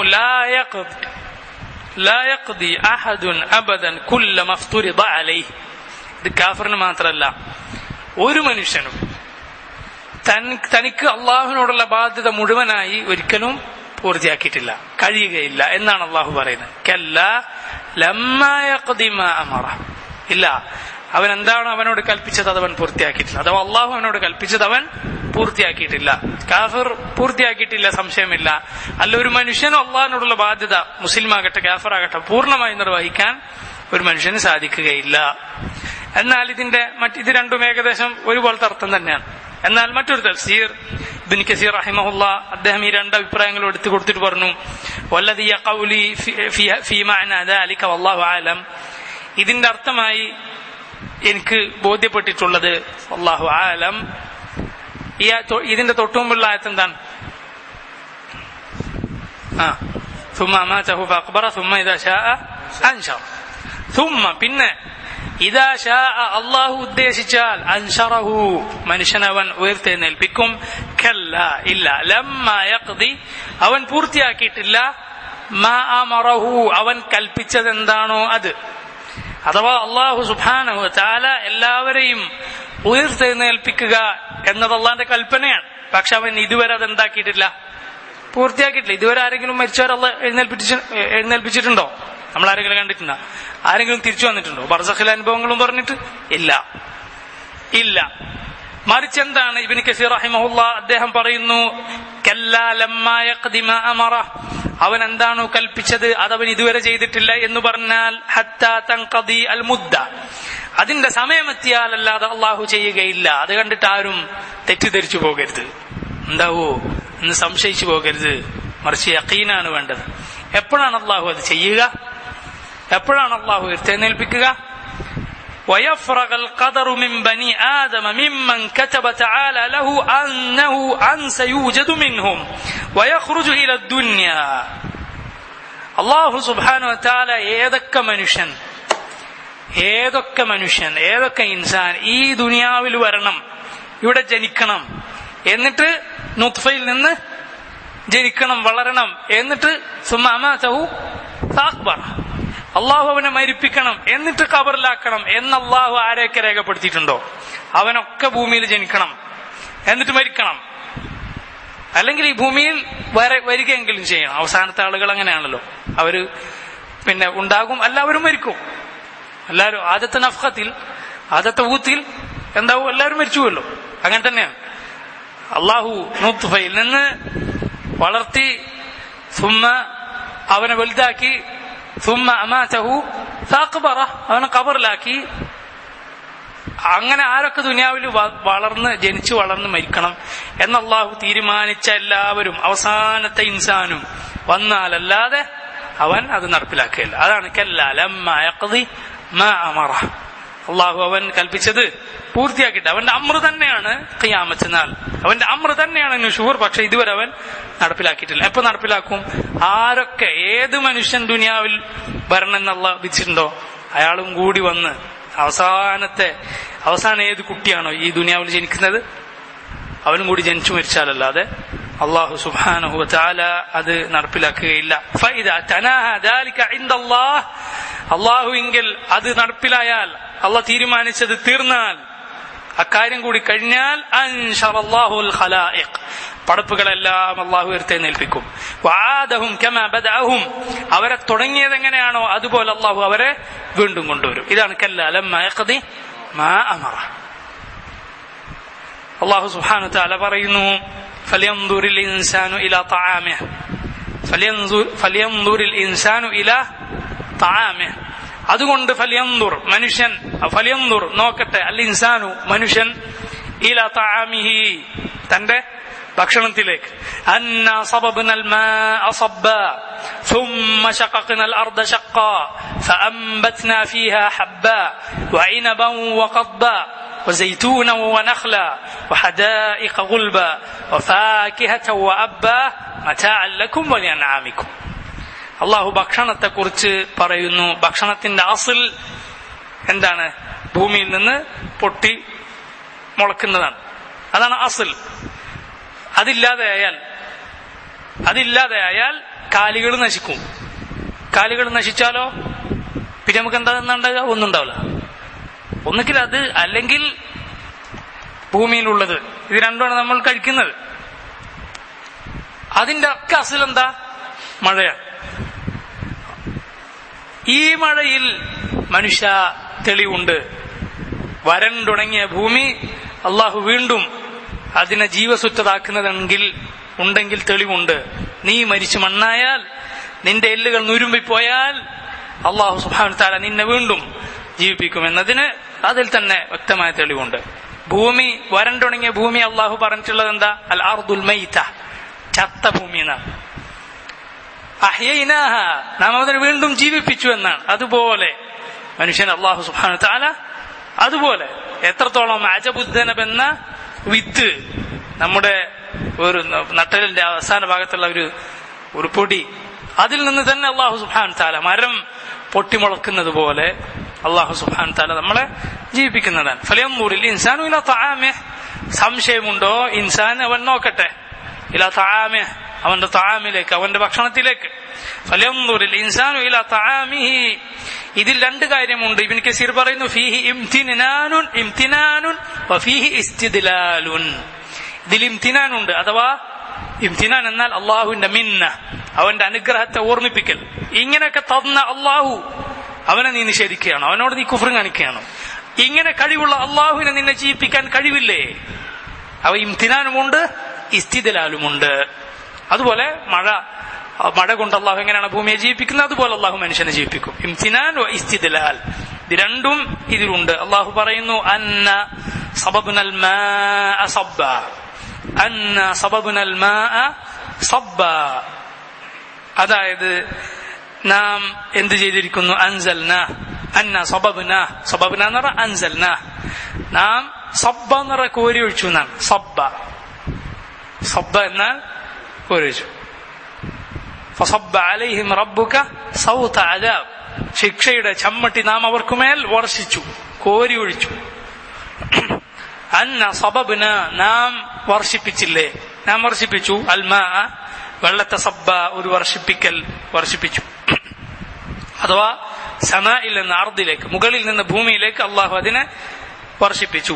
ലായഖ്ദി അഹദുൻ അബദൻ കുല്ല മഫ്തുരിദ അലൈഹി ഇത് കാഫിറിന് മാത്രമല്ല ഒരു മനുഷ്യനും തനിക്ക് അള്ളാഹുവിനോടുള്ള ബാധ്യത മുഴുവനായി ഒരിക്കലും പൂർത്തിയാക്കിയിട്ടില്ല കഴിയുകയില്ല എന്നാണ് അള്ളാഹു പറയുന്നത് കല്ല ലമ്മ അമറ ഇല്ല അവൻ എന്താണ് അവനോട് കൽപ്പിച്ചത് അത് അവൻ പൂർത്തിയാക്കിയിട്ടില്ല അഥവാ അള്ളാഹു അവനോട് കൽപ്പിച്ചത് അവൻ പൂർത്തിയാക്കിയിട്ടില്ല കാഫിർ പൂർത്തിയാക്കിയിട്ടില്ല സംശയമില്ല അല്ല ഒരു മനുഷ്യനും അള്ളാഹിനോടുള്ള ബാധ്യത മുസ്ലിം ആകട്ടെ കാഫർ ആകട്ടെ പൂർണ്ണമായി നിർവഹിക്കാൻ ഒരു മനുഷ്യന് സാധിക്കുകയില്ല എന്നാൽ ഇതിന്റെ മറ്റ് ഇത് രണ്ടും ഏകദേശം ഒരുപോലത്തെ അർത്ഥം തന്നെയാണ് എന്നാൽ മറ്റൊരു തഫ്സീർ ഇബ്നു കസീർ റഹിമഹുല്ല അദ്ദേഹം ഈ രണ്ട് അഭിപ്രായങ്ങളും എടുത്തു കൊടുത്തിട്ട് പറഞ്ഞു വല്ലദിയ ഖൗലി ഫീ മഅന ദാലിക വല്ലാഹു ആലം ഇതിന്റെ അർത്ഥമായി എനിക്ക് ബോധ്യപ്പെട്ടിട്ടുള്ളത് അള്ളാഹു ആലം ഈ ഇതിന്റെ തൊട്ടുമുമ്പുള്ള ആയത്ത് എന്താണ് ആ ثم أماته فأقبر ثم إذا شاء أنشر ثم പിന്നെ ഇതാ ഷാ അള്ളാഹു ഉദ്ദേശിച്ചാൽ അൻഷറഹു മനുഷ്യനവൻ ഉയർത്തെഴുന്നേൽപ്പിക്കും കല്ല ഇല്ല ലമ്മ യഖ്ദി അവൻ പൂർത്തിയാക്കിയിട്ടില്ല മാ അമറഹു അവൻ കൽപ്പിച്ചത് എന്താണോ അത് അഥവാ അള്ളാഹു സുബാനഹു താല എല്ലാവരെയും ഉയർത്തെഴുന്നേൽപ്പിക്കുക എന്നത് അള്ളാന്റെ കൽപ്പനയാണ് പക്ഷെ അവൻ ഇതുവരെ അത് എന്താക്കിയിട്ടില്ല പൂർത്തിയാക്കിയിട്ടില്ല ഇതുവരെ ആരെങ്കിലും മരിച്ചവർ അള്ള എഴുന്നേൽപ്പിച്ച് എഴുന്നേൽപ്പിച്ചിട്ടുണ്ടോ നമ്മൾ ആരെങ്കിലും കണ്ടിട്ടുണ്ടോ ആരെങ്കിലും തിരിച്ചു വന്നിട്ടുണ്ടോ ബർസഖിലെ അനുഭവങ്ങളും പറഞ്ഞിട്ട് ഇല്ല ഇല്ല മറിച്ച് എന്താണ് ഇബിന് കസീർ റഹിമഹുല്ല അദ്ദേഹം പറയുന്നു കല്ലാ ലമ്മാ യഖ്ദി മാ അമറ അവൻ എന്താണോ കൽപ്പിച്ചത് അതവൻ ഇതുവരെ ചെയ്തിട്ടില്ല എന്ന് പറഞ്ഞാൽ ഹത്താ തൻഖദി അൽ മുദ്ദ അതിന്റെ സമയമെത്തിയാൽ അല്ലാതെ അള്ളാഹു ചെയ്യുകയില്ല അത് കണ്ടിട്ട് ആരും തെറ്റിദ്ധരിച്ചു പോകരുത് എന്താവോ എന്ന് സംശയിച്ചു പോകരുത് മറിച്ച് യക്കീനാണ് വേണ്ടത് എപ്പോഴാണ് അള്ളാഹു അത് ചെയ്യുക എപ്പോഴാണ് അള്ളാഹു എഴുത്തേൽപ്പിക്കുക ويفرغ القدر من بني آدم ممن كتب تعالى له أنه أن سيوجد منهم ويخرج إلى الدنيا അള്ളാഹു സുബാനു താല ഏതൊക്കെ മനുഷ്യൻ ഏതൊക്കെ മനുഷ്യൻ ഏതൊക്കെ ഇൻസാൻ ഈ ദുനിയാവിൽ വരണം ഇവിടെ ജനിക്കണം എന്നിട്ട് നുത്ഫയിൽ നിന്ന് ജനിക്കണം വളരണം എന്നിട്ട് സുമാമു സാക്ബർ അള്ളാഹു അവനെ മരിപ്പിക്കണം എന്നിട്ട് കബറിലാക്കണം എന്ന് അള്ളാഹു ആരെയൊക്കെ രേഖപ്പെടുത്തിയിട്ടുണ്ടോ അവനൊക്കെ ഭൂമിയിൽ ജനിക്കണം എന്നിട്ട് മരിക്കണം അല്ലെങ്കിൽ ഈ ഭൂമിയിൽ വര വരികയെങ്കിലും ചെയ്യണം അവസാനത്തെ ആളുകൾ അങ്ങനെയാണല്ലോ അവര് പിന്നെ ഉണ്ടാകും എല്ലാവരും മരിക്കും എല്ലാവരും ആദ്യത്തെ നഫ്ഹത്തിൽ ആദ്യത്തെ ഊത്തിൽ എന്താവും എല്ലാവരും മരിച്ചുവല്ലോ അങ്ങനെ തന്നെയാണ് അള്ളാഹു നൂത്തുഫയിൽ നിന്ന് വളർത്തി സുമ്മ അവനെ വലുതാക്കി സുമ്മ അമാറ്റഹു സാക്കുബറ അവനെ കബറിലാക്കി അങ്ങനെ ആരൊക്കെ ദുനിയാവിൽ വളർന്ന് ജനിച്ചു വളർന്ന് മരിക്കണം എന്ന് അള്ളാഹു തീരുമാനിച്ച എല്ലാവരും അവസാനത്തെ ഇൻസാനും വന്നാലല്ലാതെ അവൻ അത് നടപ്പിലാക്കുകയില്ല അതാണ് കല്ലാലമ്മ അമറ അള്ളാഹു അവൻ കൽപ്പിച്ചത് പൂർത്തിയാക്കിയിട്ട് അവന്റെ അമ്ര തന്നെയാണ് ഖിയാമത്ത് നാൾ അവന്റെ അമ്ര തന്നെയാണ് നുഷൂർ പക്ഷെ ഇതുവരെ അവൻ നടപ്പിലാക്കിയിട്ടില്ല എപ്പോ നടപ്പിലാക്കും ആരൊക്കെ ഏത് മനുഷ്യൻ ദുനിയാവിൽ വരണമെന്നുള്ള വിധിച്ചിട്ടുണ്ടോ അയാളും കൂടി വന്ന് അവസാനത്തെ അവസാനം ഏത് കുട്ടിയാണോ ഈ ദുനിയാവിൽ ജനിക്കുന്നത് അവനും കൂടി ജനിച്ചു മരിച്ചാലല്ലാതെ അള്ളാഹു സുബാനഹു താല അത് നടപ്പിലാക്കുകയില്ല അള്ളാഹു എങ്കിൽ അത് നടപ്പിലായാൽ അള്ളാഹ് തീരുമാനിച്ചത് തീർന്നാൽ അക്കാര്യം കൂടി കഴിഞ്ഞാൽ അൻഷറല്ലാഹുൽ ഖലായിഖ് പടപ്പുകളെല്ലാം അള്ളാഹു ഉയർത്തെന്നേൽപ്പിക്കും വാദഹും കമ ബദഅഹും അവരെ തുടങ്ങിയത് എങ്ങനെയാണോ അതുപോലെ അള്ളാഹു അവരെ വീണ്ടും കൊണ്ടുവരും ഇതാണ് കല്ലം മാ അമറ അള്ളാഹു സുബ്ഹാനഹു തആല പറയുന്നു ഫലിയൻദുറിൽ ഇൻസാനു ഇലാ തആമിഹ് ഫലിയൻദുർ ഫലിയൻദുറിൽ ഇൻസാനു ഇലാ തആമിഹ് അതുകൊണ്ട് ഫലിയന്തുർ മനുഷ്യൻ ഫലിയന്തുർ നോക്കട്ടെ അൽ ഇൻസാനു മനുഷ്യൻ ഇല താമിഹി തന്റെ ഭക്ഷണത്തിലേക്ക് അന്ന صببنا الماء صبا ثم شققنا الأرض شقا فأنبتنا فيها حبا وعنبا وقضبا وزيتونا ونخلا وحدائق غلبا وفاكهة وأبا متاعا لكم ولأنعامكم അള്ളാഹു ഭക്ഷണത്തെ കുറിച്ച് പറയുന്നു ഭക്ഷണത്തിന്റെ അസിൽ എന്താണ് ഭൂമിയിൽ നിന്ന് പൊട്ടി മുളക്കുന്നതാണ് അതാണ് അസിൽ അതില്ലാതെയായാൽ അതില്ലാതെയായാൽ കാലികൾ നശിക്കും കാലികൾ നശിച്ചാലോ പിന്നെ നമുക്ക് എന്താ ഉണ്ടാകുക ഒന്നും ഉണ്ടാവില്ല ഒന്നുകിൽ അത് അല്ലെങ്കിൽ ഭൂമിയിലുള്ളത് ഇത് രണ്ടുമാണ് നമ്മൾ കഴിക്കുന്നത് അതിന്റെ ഒക്കെ അസിൽ എന്താ മഴയാണ് ഈ മഴയിൽ മനുഷ്യ തെളിവുണ്ട് വരണ്ടുണങ്ങിയ ഭൂമി അള്ളാഹു വീണ്ടും അതിനെ ജീവസുറ്റതാക്കുന്നതെങ്കിൽ ഉണ്ടെങ്കിൽ തെളിവുണ്ട് നീ മരിച്ചു മണ്ണായാൽ നിന്റെ എല്ലുകൾ നുരുമ്പിപ്പോയാൽ അള്ളാഹു സുഹാൻ താല നിന്നെ വീണ്ടും ജീവിപ്പിക്കുമെന്നതിന് അതിൽ തന്നെ വ്യക്തമായ തെളിവുണ്ട് ഭൂമി വരണ്ടുണങ്ങിയ ഭൂമി അള്ളാഹു പറഞ്ഞിട്ടുള്ളത് എന്താ അൽ അർദുൽ മൈത്ത ചത്ത ഭൂമി എന്നാണ് അഹ്യൈനാഹ നാം അതിനെ വീണ്ടും ജീവിപ്പിച്ചു എന്നാണ് അതുപോലെ മനുഷ്യൻ അള്ളാഹു സുബാനു താല അതുപോലെ എത്രത്തോളം അജബുദ്ധനബ് എന്ന വിത്ത് നമ്മുടെ ഒരു നട്ടലിന്റെ അവസാന ഭാഗത്തുള്ള ഒരു ഒരു പൊടി അതിൽ നിന്ന് തന്നെ അള്ളാഹു സുബാൻ താല മരം പൊട്ടിമുളക്കുന്നത് പോലെ അള്ളാഹു സുബാൻ താല നമ്മളെ ജീവിപ്പിക്കുന്നതാണ് ഫലിയന്നൂരിൽ ഇൻസാനു ഇല്ല താമേ സംശയമുണ്ടോ ഇൻസാൻ അവൻ നോക്കട്ടെ ഇല്ല താമേ അവന്റെ താമിലേക്ക് അവന്റെ ഭക്ഷണത്തിലേക്ക് ഫലംദുരിൽ ഇൻസാനു ഇല താമിഹി ഇതിൽ രണ്ട് കാര്യമുണ്ട് ഇബിൻ കസീർ പറയുന്നു ഫീഹി ഇംതിനാനുൻ ഇംതിനാനുൻ വഫീഹി ഇസ്തിദ്ലാലുൻ ഇതിൽ ഇംതിനാനുണ്ട് അഥവാ ഇംതിനാൻ എന്നാൽ അള്ളാഹുവിന്റെ മിന്ന അവന്റെ അനുഗ്രഹത്തെ ഓർമ്മിപ്പിക്കൽ ഇങ്ങനെയൊക്കെ തന്ന അള്ളാഹു അവനെ നീ നിഷേധിക്കുകയാണോ അവനോട് നീ കുഫറും കാണിക്കുകയാണോ ഇങ്ങനെ കഴിവുള്ള അള്ളാഹുവിനെ നിന്നെ ജീവിപ്പിക്കാൻ കഴിവില്ലേ അവ ഇംതിനാനുമുണ്ട് ഇസ്തിദലാലുമുണ്ട് അതുപോലെ മഴ മഴ കൊണ്ട് അള്ളാഹു എങ്ങനെയാണ് ഭൂമിയെ ജീവിപ്പിക്കുന്നത് അതുപോലെ അള്ളാഹു മനുഷ്യനെ ജീവിപ്പിക്കും ഇംതിനാൻ ഇസ്തിദലാൽ ഇത് രണ്ടും ഇതിലുണ്ട് അള്ളാഹു പറയുന്നു അന്ന സബബുനൽ സബ്ബ അന്ന സബബുനൽ സബ്ബ അതായത് നാം എന്ത് ചെയ്തിരിക്കുന്നു അൻസൽന അന്ന സബബ്ന സബബ്ന എന്ന് പറഞ്ഞാൽ അൻസൽന നാം സബ്ബ എന്ന് പറഞ്ഞ കോരി ഒഴിച്ചു എന്നാണ് സബ്ബ സബ്ബ എന്നാൽ കോരി ഒഴിച്ചു فصب عليهم ربك صوت عذاب ശിക്ഷയുടെ ചമ്മട്ടി നാം അവർക്കുമേൽ വർഷിച്ചു കോരി ഒഴിച്ചു അന്ന സബബ്ന നാം വർഷിപ്പിച്ചില്ലേ നാം വർഷിപ്പിച്ചു അൽമാ വെള്ളത്തെ സബ്ബ ഒരു വർഷിപ്പിക്കൽ വർഷിപ്പിച്ചു അഥവാ സമായിൽ നിന്ന് അർദിലേക്ക് മുകളിൽ നിന്ന് ഭൂമിയിലേക്ക് അള്ളാഹു അതിനെ വർഷിപ്പിച്ചു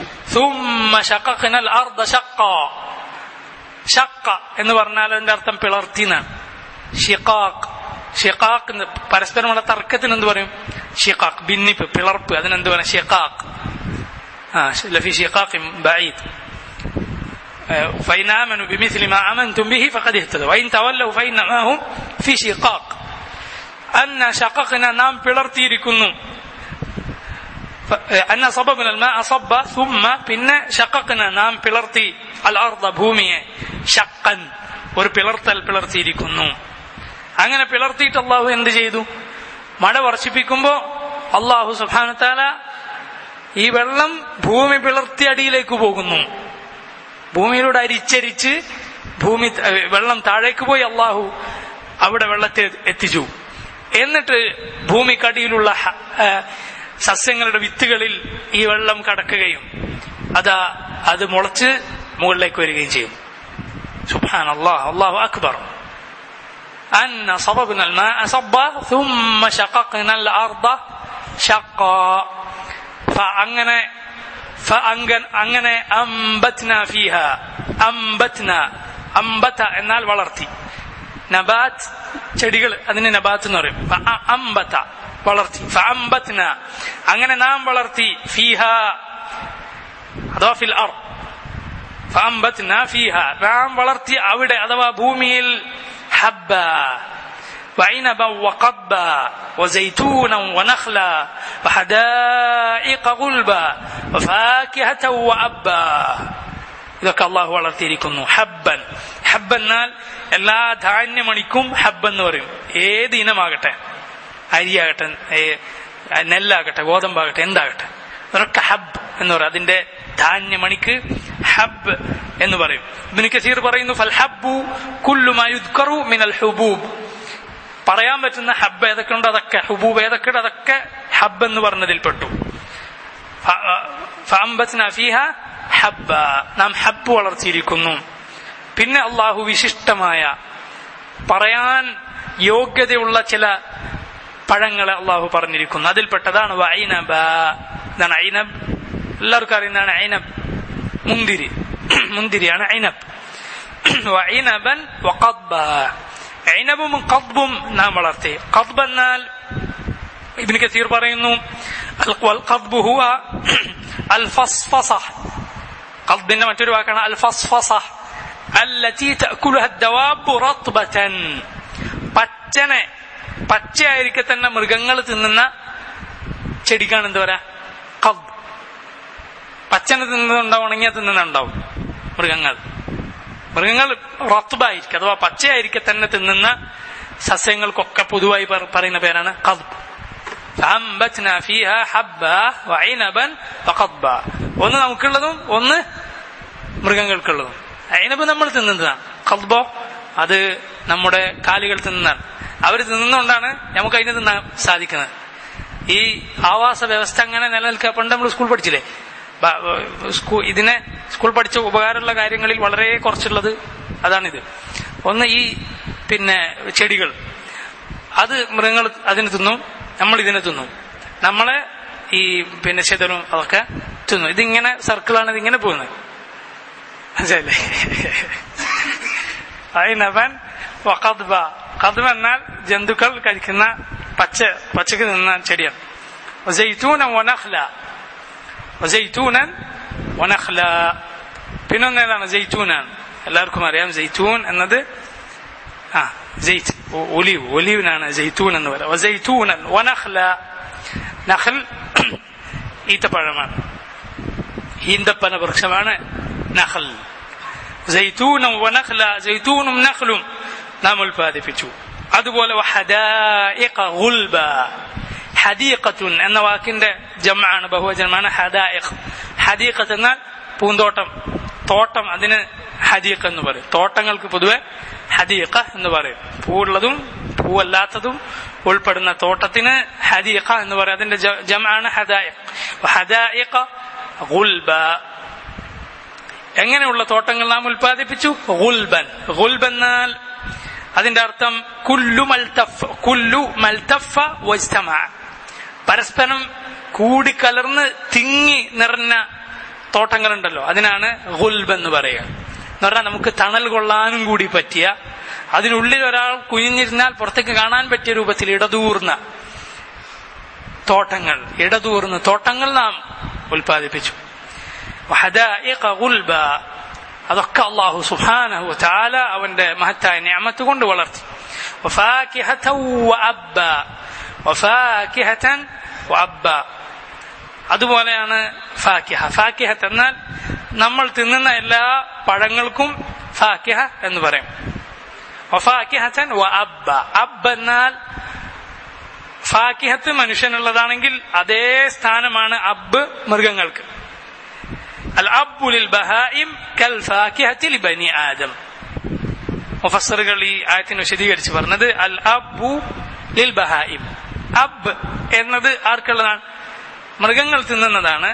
ഷക്ക എന്ന് പറഞ്ഞാൽ അതിന്റെ അർത്ഥം പിളർത്തി എന്നാണ് ഷിഖാഖ് ഷിഖാഖ് പരസ്പരമുള്ള തർക്കത്തിന് എന്ത് പറയും ഷിഖാഖ് ഭിന്നിപ്പ് പിളർപ്പ് അതിനെന്ത് പറയും ഷിഖാഖ് ആ ലഫി ഷിഖാഖ് ബഈദ് فإن آمنوا بمثل ما آمنتم به فقد اهتدوا وإن تولوا فإنما هم في شقاق أن شققنا نام പിളർത്തിയിരിക്കുന്നു أن صببنا الماء صبا ثم പിന്നെ شققنا നാം പിളർത്തി الأرض ഭൂമിയെ شقا ഒരു പിളർത്തൽ പിളർത്തിയിരിക്കുന്നു അങ്ങനെ പിളർത്തിയിട്ട് അള്ളാഹു എന്ത് ചെയ്തു മഴ വർഷിപ്പിക്കുമ്പോ അള്ളാഹു സുബാനത്താല ഈ വെള്ളം ഭൂമി പിളർത്തി അടിയിലേക്ക് പോകുന്നു ഭൂമിയിലൂടെ അരിച്ചരിച്ച് ഭൂമി വെള്ളം താഴേക്ക് പോയി അള്ളാഹു അവിടെ വെള്ളത്തെ എത്തിച്ചു എന്നിട്ട് ഭൂമിക്കടിയിലുള്ള സസ്യങ്ങളുടെ വിത്തുകളിൽ ഈ വെള്ളം കടക്കുകയും അതാ അത് മുളച്ച് മുകളിലേക്ക് വരികയും ചെയ്യും സുബാൻ അള്ളാഹ് അള്ളാഹു അക്ബർ أن صببنا الماء صبا ثم شققنا الأرض شقا فأنغنا فأنغن أنغنا أنبتنا فيها أنبتنا أنبت എന്നാൽ വളർത്തി നബാത്ത് ചെടികൾ അതിന് നബാത്ത് എന്ന് പറയും അമ്പത്ത വളർത്തി അമ്പത്ന അങ്ങനെ നാം വളർത്തി ഫീഹ അഥവാ ഫിൽ അർ ഫഅംബത്ന ഫീഹ നാം വളർത്തി അവിടെ അഥവാ ഭൂമിയിൽ ഹബ്ബ وعنبا وقبا وزيتونا ونخلا وحدائق غلبا وفاكهة وأبا ഇതൊക്കെ അള്ളാഹു വളർത്തിയിരിക്കുന്നു ഹബ്ബൻ ഹബ്ബ് എന്നാൽ എല്ലാ ധാന്യമണിക്കും ഹബ്ബ് എന്ന് പറയും ഏത് ഇനമാകട്ടെ അരിയാകട്ടെ നെല്ലാകട്ടെ ഗോതമ്പാകട്ടെ എന്താകട്ടെ അതൊക്കെ ഹബ്ബ് എന്ന് പറയും അതിന്റെ ധാന്യമണിക്ക് ഹബ്ബ് എന്ന് പറയും ഇബ്നു കസീർ പറയുന്നു ഫൽ ഹബ്ബു കുല്ലു മാ യുദ്കറു മിനൽ ഹുബൂബ് പറയാൻ പറ്റുന്ന ഹബ്ബ് ഏതൊക്കെ ഉണ്ട് അതൊക്കെ ഹുബൂബ് ഏതൊക്കെ ഉണ്ട് അതൊക്കെ ഹബ്ബ് എന്ന് പറഞ്ഞതിൽപ്പെട്ടു ഫീഹ ഹബ്ബ നാം ഹബ്ബ് വളർത്തിയിരിക്കുന്നു പിന്നെ അള്ളാഹു വിശിഷ്ടമായ പറയാൻ യോഗ്യതയുള്ള ചില പഴങ്ങളെ അള്ളാഹു പറഞ്ഞിരിക്കുന്നു അതിൽപ്പെട്ടതാണ് ഐനബ ഇതാണ് ഐനബ് എല്ലാവർക്കും അറിയുന്നതാണ് ഐനബ് മുന്തിരി മുന്തിരിയാണ് ഐനബ് ഐനബൻ വഖബ്ബ ഐനബും കദ്ബും നാം വളർത്തി കദ്ബ് എന്നാൽ ഇബിന് കസീർ പറയുന്നു القضب هو الفصفصة قضبنا മറ്റൊരു വാക്കാണ് الفصفصة التي تأكلها الدواب رطبة പച്ചനെ പച്ചയായിരിക്കെ തന്നെ മൃഗങ്ങൾ തിന്നുന്ന ചെടിക്കാണ് എന്താ പറയാ കബ് പച്ചനെ തിന്നുന്നുണ്ടാവും ഉണങ്ങിയ തിന്നുന്നുണ്ടാവും മൃഗങ്ങൾ മൃഗങ്ങൾ റത്തുബായിരിക്കും അഥവാ പച്ചയായിരിക്കെ തന്നെ തിന്നുന്ന സസ്യങ്ങൾക്കൊക്കെ പൊതുവായി പറയുന്ന പേരാണ് കബ് فأنبتنا فيها حبا وعنبا وقضبا ഒന്ന് നമുക്കുള്ളതും ഒന്ന് മൃഗങ്ങൾക്കുള്ളതും അയിനബ് നമ്മൾ തിന്നുന്നതാണ് കൽബോ അത് നമ്മുടെ കാലുകൾ തിന്നുന്നതാണ് അവർ തിന്നുന്നതുകൊണ്ടാണ് നമുക്ക് അതിന് തിന്നാൻ സാധിക്കുന്നത് ഈ ആവാസ വ്യവസ്ഥ അങ്ങനെ നിലനിൽക്കുക പണ്ട് നമ്മൾ സ്കൂൾ പഠിച്ചില്ലേ ഇതിനെ സ്കൂൾ പഠിച്ച ഉപകാരമുള്ള കാര്യങ്ങളിൽ വളരെ കുറച്ചുള്ളത് അതാണിത് ഒന്ന് ഈ പിന്നെ ചെടികൾ അത് മൃഗങ്ങൾ അതിന് തിന്നും നമ്മൾ ഇതിനെ തിന്നും നമ്മളെ ഈ പിന്നെ ചെതലും അതൊക്കെ തിന്നു ഇതിങ്ങനെ സർക്കിളാണ് ഇതിങ്ങനെ പോകുന്നത് മനസ്സിലല്ലേ അയിനവൻ വഖദ്ബ കതും എന്നാൽ ജന്തുക്കൾ കഴിക്കുന്ന പച്ച പച്ചക്ക് നിന്ന ചെടിയാണ് വസൈത്തൂന വനഖ്ല വസൈത്തൂനൻ വനഖ്ല പിന്നൊന്നേതാണ് ജെയ്ത്തൂനാണ് എല്ലാവർക്കും അറിയാം ജെയ്ത്തൂൻ എന്നത് ആ ജെയ്ത്ത് ഒലിവ് ഒലിവിനാണ് ജെയ്ത്തൂൻ എന്ന് പറയാം വസൈത്തൂനൻ വനഖ്ല നഖൽ ഈത്തപ്പഴമാണ് ഈന്തപ്പന വൃക്ഷമാണ് നഖൽ ജൈത്തൂനും വനഖ്ല ജൈത്തൂനും നഖലും നാം ഉൽപ്പാദിപ്പിച്ചു അതുപോലെ ഗുൽബ ഹദീഖത്തുൻ എന്ന വാക്കിന്റെ ജമാണ് ബഹുവചനമാണ് ഹദായിഖ് ഹദീഖത്ത് എന്നാൽ പൂന്തോട്ടം തോട്ടം അതിന് ഹദീഖ് എന്ന് പറയും തോട്ടങ്ങൾക്ക് പൊതുവെ ഹദീഖ എന്ന് പറയും പൂവുള്ളതും പൂവല്ലാത്തതും ഉൾപ്പെടുന്ന തോട്ടത്തിന് ഹദീഖ എന്ന് പറയും അതിന്റെ ജമാണ് ഹദായിഖ് ഹദായിഖ ഗുൽബ എങ്ങനെയുള്ള തോട്ടങ്ങൾ നാം ഉൽപ്പാദിപ്പിച്ചു ഗുൽബൻ ഗുൽബൻ എന്നാൽ അതിന്റെ അർത്ഥം കുല്ലു മൽത്തഫ് കുല്ലു മൽത്തഫ വജ്തമ പരസ്പരം കൂടിക്കലർന്ന് തിങ്ങി നിറഞ്ഞ തോട്ടങ്ങളുണ്ടല്ലോ അതിനാണ് ഗുൽബ് എന്ന് പറയുക എന്ന് പറഞ്ഞാൽ നമുക്ക് തണൽ കൊള്ളാനും കൂടി പറ്റിയ അതിനുള്ളിൽ ഒരാൾ കുഞ്ഞിരുന്നാൽ പുറത്തേക്ക് കാണാൻ പറ്റിയ രൂപത്തിൽ ഇടതൂർന്ന തോട്ടങ്ങൾ ഇടതൂർന്ന തോട്ടങ്ങൾ നാം ഉൽപ്പാദിപ്പിച്ചു ഗുൽബ അതൊക്കെ അള്ളാഹു സുഹാനഹു ചാല അവന്റെ മഹത്തായ ഞാമത്ത് കൊണ്ട് വളർത്തി അതുപോലെയാണ് ഫാക്കിഹ ഫാക്കിഹത്ത് എന്നാൽ നമ്മൾ തിന്നുന്ന എല്ലാ പഴങ്ങൾക്കും ഫാക്കിഹ എന്ന് പറയും വഫാക്കിഹത്തൻ വ അബ്ബ അബ്ബ് എന്നാൽ ഫാക്കിഹത്ത് മനുഷ്യനുള്ളതാണെങ്കിൽ അതേ സ്ഥാനമാണ് അബ്ബ് മൃഗങ്ങൾക്ക് അൽ അബ്ബുലിൽ ബഹായിം കൽ ഫാക്കിഹത്തിൽ ബനി ആദം മുഫസറുകൾ ഈ ആയത്തിന് വിശദീകരിച്ച് പറഞ്ഞത് അൽ അബ്ബു ലിൽ ബഹായിം അബ് എന്നത് ആർക്കുള്ളതാണ് മൃഗങ്ങൾ തിന്നുന്നതാണ്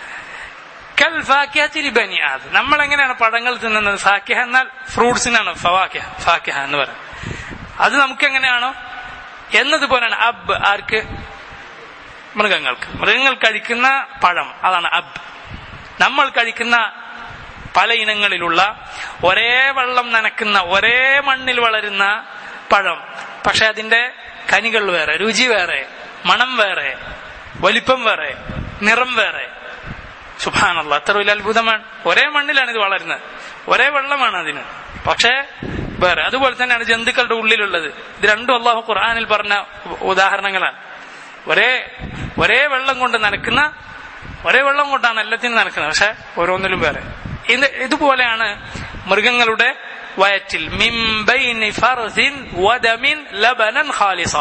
കൽ ഫാക്കിഹത്തിൽ ബനി ആദം നമ്മൾ എങ്ങനെയാണ് പഴങ്ങൾ തിന്നുന്നത് ഫാക്കിഹ എന്നാൽ ഫ്രൂട്ട്സിനാണ് ഫവാക്കിഹ ഫാക്കിഹ എന്ന് പറയുന്നത് അത് നമുക്ക് എങ്ങനെയാണോ എന്നതുപോലെയാണ് അബ് ആർക്ക് മൃഗങ്ങൾക്ക് മൃഗങ്ങൾ കഴിക്കുന്ന പഴം അതാണ് അബ് നമ്മൾ കഴിക്കുന്ന പല ഇനങ്ങളിലുള്ള ഒരേ വെള്ളം നനക്കുന്ന ഒരേ മണ്ണിൽ വളരുന്ന പഴം പക്ഷെ അതിന്റെ കനികൾ വേറെ രുചി വേറെ മണം വേറെ വലിപ്പം വേറെ നിറം വേറെ സുഭാനല്ല അത്ര വലിയ അത്ഭുതമാണ് ഒരേ മണ്ണിലാണ് ഇത് വളരുന്നത് ഒരേ വെള്ളമാണ് അതിന് പക്ഷേ വേറെ അതുപോലെ തന്നെയാണ് ജന്തുക്കളുടെ ഉള്ളിലുള്ളത് ഇത് രണ്ടും അള്ളാഹു ഖുർആാനിൽ പറഞ്ഞ ഉദാഹരണങ്ങളാണ് ഒരേ ഒരേ വെള്ളം കൊണ്ട് നനക്കുന്ന ഒരേ വെള്ളം കൊണ്ടാണ് എല്ലാത്തിനും നനക്കുന്നത് പക്ഷെ ഓരോന്നിലും വേറെ ഇത് ഇതുപോലെയാണ് മൃഗങ്ങളുടെ വയറ്റിൽ മിംബൈനി ഫർസിൻ വദമിൻ ലബനൻ ഖാലിസ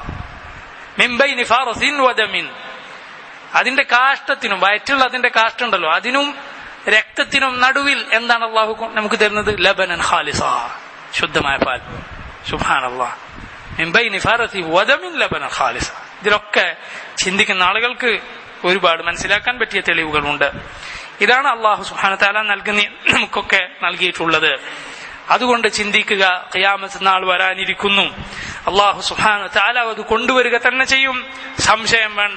മിംബൈനി ഫർസിൻ വദമിൻ അതിന്റെ കാഷ്ടത്തിനും വയറ്റുള്ള അതിന്റെ കാഷ്ടമുണ്ടല്ലോ അതിനും രക്തത്തിനും നടുവിൽ എന്താണ് അള്ളാഹു നമുക്ക് തരുന്നത് ലബനൻ ഖാലിസ ശുദ്ധമായ പാൽ സുബാനല്ലാ മിംബൈനി ഫറസി വദമിൻ ലബനൻ ഖാലിസ ഇതിലൊക്കെ ചിന്തിക്കുന്ന ആളുകൾക്ക് ഒരുപാട് മനസ്സിലാക്കാൻ പറ്റിയ തെളിവുകളുണ്ട് ഇതാണ് അള്ളാഹു സുഹാന താല നൽകുന്ന നമുക്കൊക്കെ നൽകിയിട്ടുള്ളത് അതുകൊണ്ട് ചിന്തിക്കുക ഖിയാമത്ത് നാൾ വരാനിരിക്കുന്നു അള്ളാഹു സുഹാന താല അത് കൊണ്ടുവരിക തന്നെ ചെയ്യും സംശയം വേണ്ട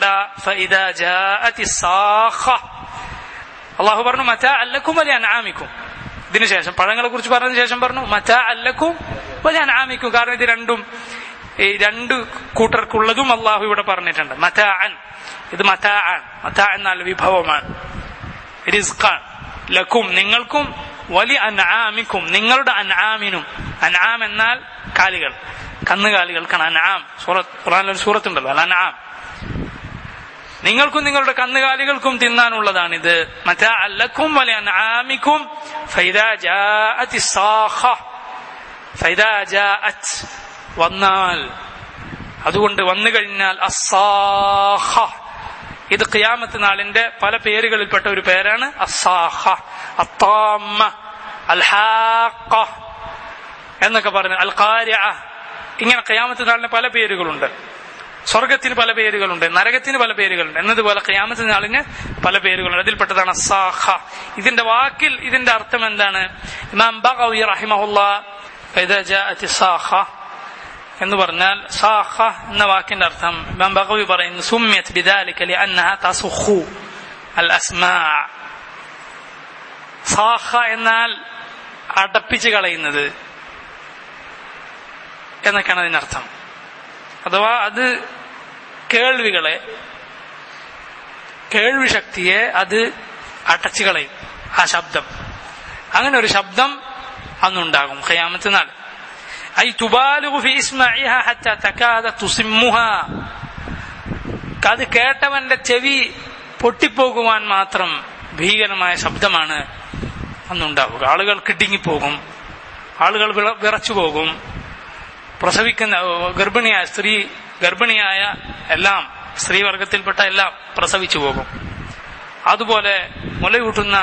അള്ളാഹു പറഞ്ഞു മറ്റ അല്ലക്കും വലിയ അനാമിക്കും ഇതിനുശേഷം പഴങ്ങളെ കുറിച്ച് പറഞ്ഞതിന് ശേഷം പറഞ്ഞു മറ്റ അല്ലക്കും വലിയ അനാമിക്കും കാരണം ഇത് രണ്ടും ഈ രണ്ട് കൂട്ടർക്കുള്ളതും അള്ളാഹു ഇവിടെ പറഞ്ഞിട്ടുണ്ട് മറ്റ അൻ ഇത് മറ്റ ആൻ മറ്റ എന്നാൽ വിഭവമാണ് റിസ്ഖാൻ ലക്കും നിങ്ങൾക്കും വലിയ അൻആമിക്കും നിങ്ങളുടെ അൻആമിനും അൻആം എന്നാൽ കാലികൾ കന്നുകാലികൾക്കാണ് അൻആം സൂറത്ത് ഖുറാനിൽ ഒരു സൂറത്തുണ്ടല്ലോ അൽ അൻആം നിങ്ങൾക്കും നിങ്ങളുടെ കന്നുകാലികൾക്കും തിന്നാനുള്ളതാണിത് മറ്റാ അല്ലക്കും വലിയ അൻആമിക്കും ഫൈദാ ജാഅത്തി സാഖ ഫൈദാ ജാഅത്ത് വന്നാൽ അതുകൊണ്ട് വന്നു കഴിഞ്ഞാൽ അസാഹ ഇത് ഖിയാമത്ത് നാളിന്റെ പല പേരുകളിൽപ്പെട്ട ഒരു പേരാണ് അസാഹ അത്താമ അൽഹാഖ എന്നൊക്കെ പറഞ്ഞു അൽ ഖാരിഅ ഇങ്ങനെ ഖിയാമത്ത് നാളിന് പല പേരുകളുണ്ട് സ്വർഗത്തിന് പല പേരുകളുണ്ട് നരകത്തിന് പല പേരുകളുണ്ട് എന്നതുപോലെ ഖിയാമത്ത് നാളിന് പല പേരുകളുണ്ട് അതിൽപ്പെട്ടതാണ് അസാഹ ഇതിന്റെ വാക്കിൽ ഇതിന്റെ അർത്ഥം എന്താണ് ഇമാം ബഗവി റഹിമഹുല്ല സാഖ എന്ന് പറഞ്ഞാൽ സാഖ എന്ന വാക്കിന്റെ അർത്ഥം ഇമാം ബഗവി പറയുന്നു സുമ്യത് ബിദാലിക ലിഅന്നഹ തസുഖു അൽ അസ്മാ സാഖ എന്നാൽ അടപ്പിച്ച് കളയുന്നത് എന്നൊക്കെയാണ് അതിനർത്ഥം അഥവാ അത് കേൾവികളെ കേൾവി ശക്തിയെ അത് അടച്ചു കളയും ആ ശബ്ദം അങ്ങനെ ഒരു ശബ്ദം അന്നുണ്ടാകും ഖിയാമത്ത് നാൾ ഐ തുബാലുഗു ഫി ഇസ്മഇഹ ഹത്ത തകാദ തുസിമ്മുഹ അത് കേട്ടവന്റെ ചെവി പൊട്ടിപ്പോകുവാൻ മാത്രം ഭീകരമായ ശബ്ദമാണ് അന്നുണ്ടാവുക ആളുകൾ കിടുങ്ങിപ്പോകും ആളുകൾ വിള- വിറച്ചു പോകും പ്രസവിക്കുന്ന ഗർഭിണിയായ സ്ത്രീ ഗർഭിണിയായ എല്ലാം സ്ത്രീവർഗത്തിൽപ്പെട്ട എല്ലാം പ്രസവിച്ചു പോകും അതുപോലെ മുലയൂട്ടുന്ന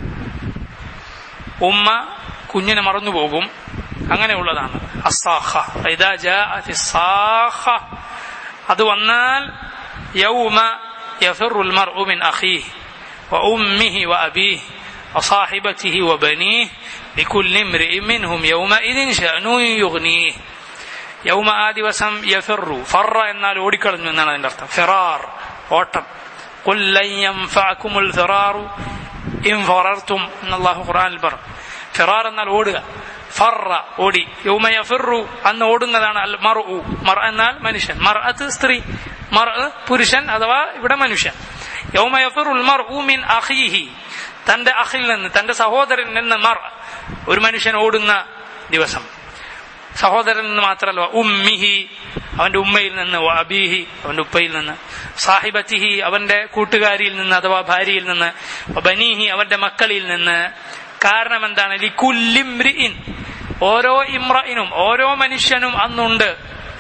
ഉമ്മ കുഞ്ഞിനെ മറന്നുപോകും അങ്ങനെയുള്ളതാണ് അസാഖ ഇദാ ജാഅത്തി സാഖ അത് വന്നാൽ യൗമ യഫിറുൽ മർഉ മിൻ അഖീഹി وأمه وأبيه وصاحبته وبنيه لكل امرئ منهم يومئذ شأن يغنيه യൗമ ആ ദിവസം യഫിറു ഫറ എന്നാൽ ഓടിക്കളഞ്ഞു എന്നാണ് അതിന്റെ അർത്ഥം ഫിറാർ ഓട്ടം قل لن ينفعكم الفرار إن فررتم എന്ന് അള്ളാഹു ഖുർആനിൽ പറഞ്ഞു ഫിറാർ എന്നാൽ ഓടുക ഫറ ഓടി യൗമ യഫിറു അന്ന് ഓടുന്നതാണ് അൽ മർ മർ എന്നാൽ മനുഷ്യൻ മർ അത് സ്ത്രീ മർ പുരുഷൻ അഥവാ ഇവിടെ മനുഷ്യൻ യൗമ യഫിറുൽ മർ മിൻ അഖീഹി തന്റെ അഖിൽ നിന്ന് തന്റെ സഹോദരൻ നിന്ന് മർ ഒരു മനുഷ്യൻ ഓടുന്ന ദിവസം സഹോദരൻ നിന്ന് മാത്രമല്ല ഉമ്മിഹി അവന്റെ ഉമ്മയിൽ നിന്ന് വ അബീഹി അവന്റെ ഉപ്പയിൽ നിന്ന് സാഹിബത്തിഹി അവന്റെ കൂട്ടുകാരിയിൽ നിന്ന് അഥവാ ഭാര്യയിൽ നിന്ന് വ ബനീഹി അവന്റെ മക്കളിൽ നിന്ന് കാരണം എന്താണ് ലിക്കുല്ലിംറിഇൻ ഓരോ ഇമ്രഇനും ഓരോ മനുഷ്യനും അന്നുണ്ട്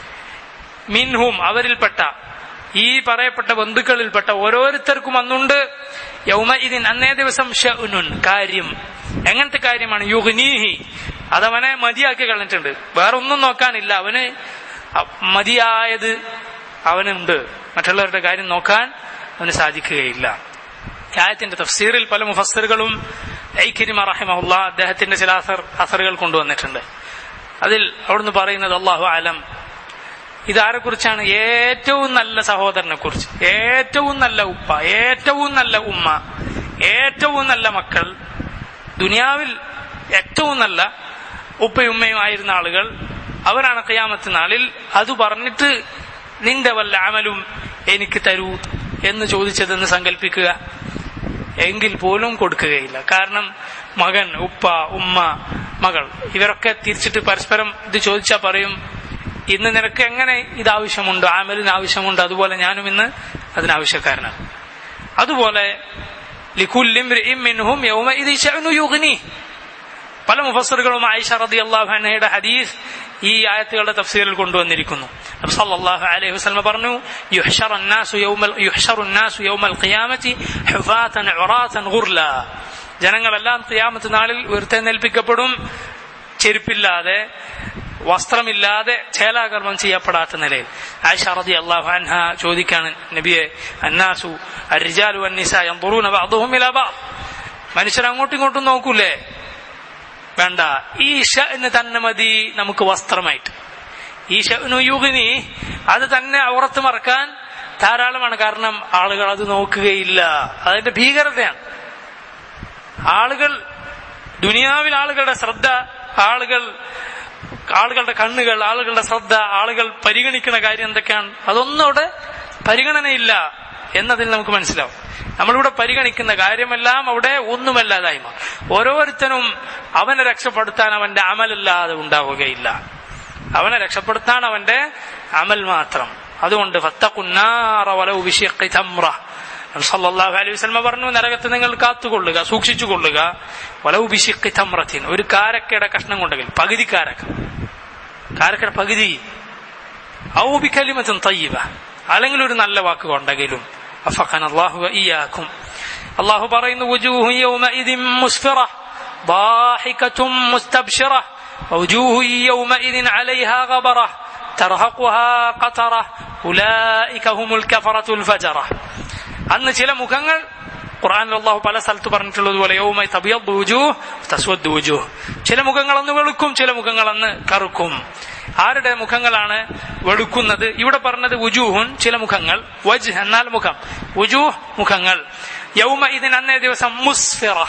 മിൻഹും അവരിൽപ്പെട്ട ഈ പറയപ്പെട്ട ബന്ധുക്കളിൽപ്പെട്ട ഓരോരുത്തർക്കും അന്നുണ്ട് യൗമ ഇതിൻ അന്നേ ദിവസം ഷഉനുൻ കാര്യം എങ്ങനത്തെ കാര്യമാണ് യുഗ്നീഹി അതവനെ മതിയാക്കി കളഞ്ഞിട്ടുണ്ട് വേറെ ഒന്നും നോക്കാനില്ല അവന് അ- മതിയായത് അവനുണ്ട് മറ്റുള്ളവരുടെ കാര്യം നോക്കാൻ അവന് സാധിക്കുകയില്ല ഈ ആയത്തിന്റെ തഫ്സീറിൽ പല മുഫസ്സിറുകളും ഐഖിരിമ റഹിമഹുല്ല അദ്ദേഹത്തിന്റെ ചില അസർ അസറുകൾ കൊണ്ടുവന്നിട്ടുണ്ട് അതിൽ അവിടുന്ന് പറയുന്നത് അള്ളാഹു ആലം ഇതാരെ കുറിച്ചാണ് ഏറ്റവും നല്ല സഹോദരനെ കുറിച്ച് ഏറ്റവും നല്ല ഉപ്പ ഏറ്റവും നല്ല ഉമ്മ ഏറ്റവും നല്ല മക്കൾ ദുനിയാവിൽ ഏറ്റവും നല്ല ഉപ്പയും ഉമ്മയും ആയിരുന്ന ആളുകൾ അവരാണ് ഖിയാമത്ത് നാളിൽ അത് പറഞ്ഞിട്ട് നിന്റെ വല്ല അമലും എനിക്ക് തരൂ എന്ന് ചോദിച്ചതെന്ന് സങ്കല്പിക്കുക എങ്കിൽ പോലും കൊടുക്കുകയില്ല കാരണം മകൻ ഉപ്പ ഉമ്മ മകൾ ഇവരൊക്കെ തിരിച്ചിട്ട് പരസ്പരം ഇത് ചോദിച്ചാൽ പറയും ഇന്ന് നിനക്ക് എങ്ങനെ ഇത് ആവശ്യമുണ്ട് ആമലിന് ആവശ്യമുണ്ട് അതുപോലെ ഞാനും ഇന്ന് അതിനാവശ്യക്കാരനാണ് അതുപോലെ ലിക്കുല്ലിം മിൻഹും യൗമഇദി ശഅ്നു യുഗ്നി പല മുഫസ്സറുകളും ആയിഷ റളിയല്ലാഹു അൻഹയുടെ ഹദീസ് ഈ ആയത്തുകളുടെ തഫ്സീറിൽ കൊണ്ടുവന്നിരിക്കുന്നു നബി സല്ലല്ലാഹു അലൈഹി വസല്ലം പറഞ്ഞു യുഹ്ശറു الناس يوم يحشر الناس يوم القيامة حفاة عراة غرلا ജനങ്ങളെല്ലാം ഖിയാമത്ത് നാളിൽ ഉയർത്തെന്നേൽപ്പിക്കപ്പെടും ചെരുപ്പില്ലാതെ വസ്ത്രമില്ലാതെ ചേലാകർമ്മം ചെയ്യപ്പെടാത്ത നിലയിൽ ആയിഷ റതി അള്ളാഹു അൻഹ ചോദിക്കാണ് നബിയെ അന്നാസു അരിജാലു അന്നിസ യൻദുറൂന ബഅദുഹും ഇലാ ബഅദ് മനുഷ്യർ അങ്ങോട്ടും ഇങ്ങോട്ടും നോക്കൂലേ വേണ്ട ഈ ഷഅ്ന് തന്നെ മതി നമുക്ക് വസ്ത്രമായിട്ട് ഈ ഷഅ്നു യുഗ്നി അത് തന്നെ ഔറത്ത് മറക്കാൻ ധാരാളമാണ് കാരണം ആളുകൾ അത് നോക്കുകയില്ല അതിന്റെ ഭീകരതയാണ് ആളുകൾ ദുനിയാവിൽ ആളുകളുടെ ശ്രദ്ധ ആളുകൾ ആളുകളുടെ കണ്ണുകൾ ആളുകളുടെ ശ്രദ്ധ ആളുകൾ പരിഗണിക്കുന്ന കാര്യം എന്തൊക്കെയാണ് അതൊന്നും അവിടെ പരിഗണനയില്ല എന്നതിൽ നമുക്ക് മനസ്സിലാവും നമ്മളിവിടെ പരിഗണിക്കുന്ന കാര്യമെല്ലാം അവിടെ ഒന്നുമല്ലാതായി മാറും ഓരോരുത്തനും അവനെ രക്ഷപ്പെടുത്താൻ അവന്റെ അമലല്ലാതെ ഉണ്ടാവുകയില്ല അവനെ രക്ഷപ്പെടുത്താൻ അവന്റെ അമൽ മാത്രം അതുകൊണ്ട് ഫത്തഖുന്നാറ വലൗ ബിശിഖി തംറ നബി സല്ലല്ലാഹു അലൈഹി വസല്ലം പറഞ്ഞു നരകത്ത് നിങ്ങൾ കാത്തുകൊള്ളുക സൂക്ഷിച്ചുകൊള്ളുക വലൗ ബിശിഖി തംറത്തിൻ ഒരു കാരക്കയുടെ കഷ്ണം കൊണ്ടെങ്കിൽ പകുതി കാരക്ക കാരക്കയുടെ പകുതി ഔ ബികലിമത്തിൻ തയ്യിബ അല്ലെങ്കിൽ ഒരു നല്ല വാക്ക് കൊണ്ടെങ്കിലും അഫഖന അല്ലാഹു വഇയ്യാക്കും അല്ലാഹു പറയുന്നു വുജൂഹു യൗമഇദിൻ മുസ്ഫിറ ضاحكة مستبشرة ووجوه يومئذ عليها غبرة ترهقها قترة أولئك هم الكفرة الفجرة അന്ന് ചില മുഖങ്ങൾ ഖുർആനിൽ അള്ളാഹു പല സ്ഥലത്ത് പറഞ്ഞിട്ടുള്ളതുപോലെ യൗമൈ തബിയദ്ദു വുജൂഹ് തസ്വദ്ദു വുജൂഹ് ചില മുഖങ്ങൾ അന്ന് വെളുക്കും ചില മുഖങ്ങൾ അന്ന് കറുക്കും ആരുടെ മുഖങ്ങളാണ് വെളുക്കുന്നത് ഇവിടെ പറഞ്ഞത് വുജൂഹുൻ ചില മുഖങ്ങൾ വജ് എന്നാൽ മുഖം വുജൂഹ് മുഖങ്ങൾ യൗമ ഇതിന് അന്നേ ദിവസം മുസ്ഫിറ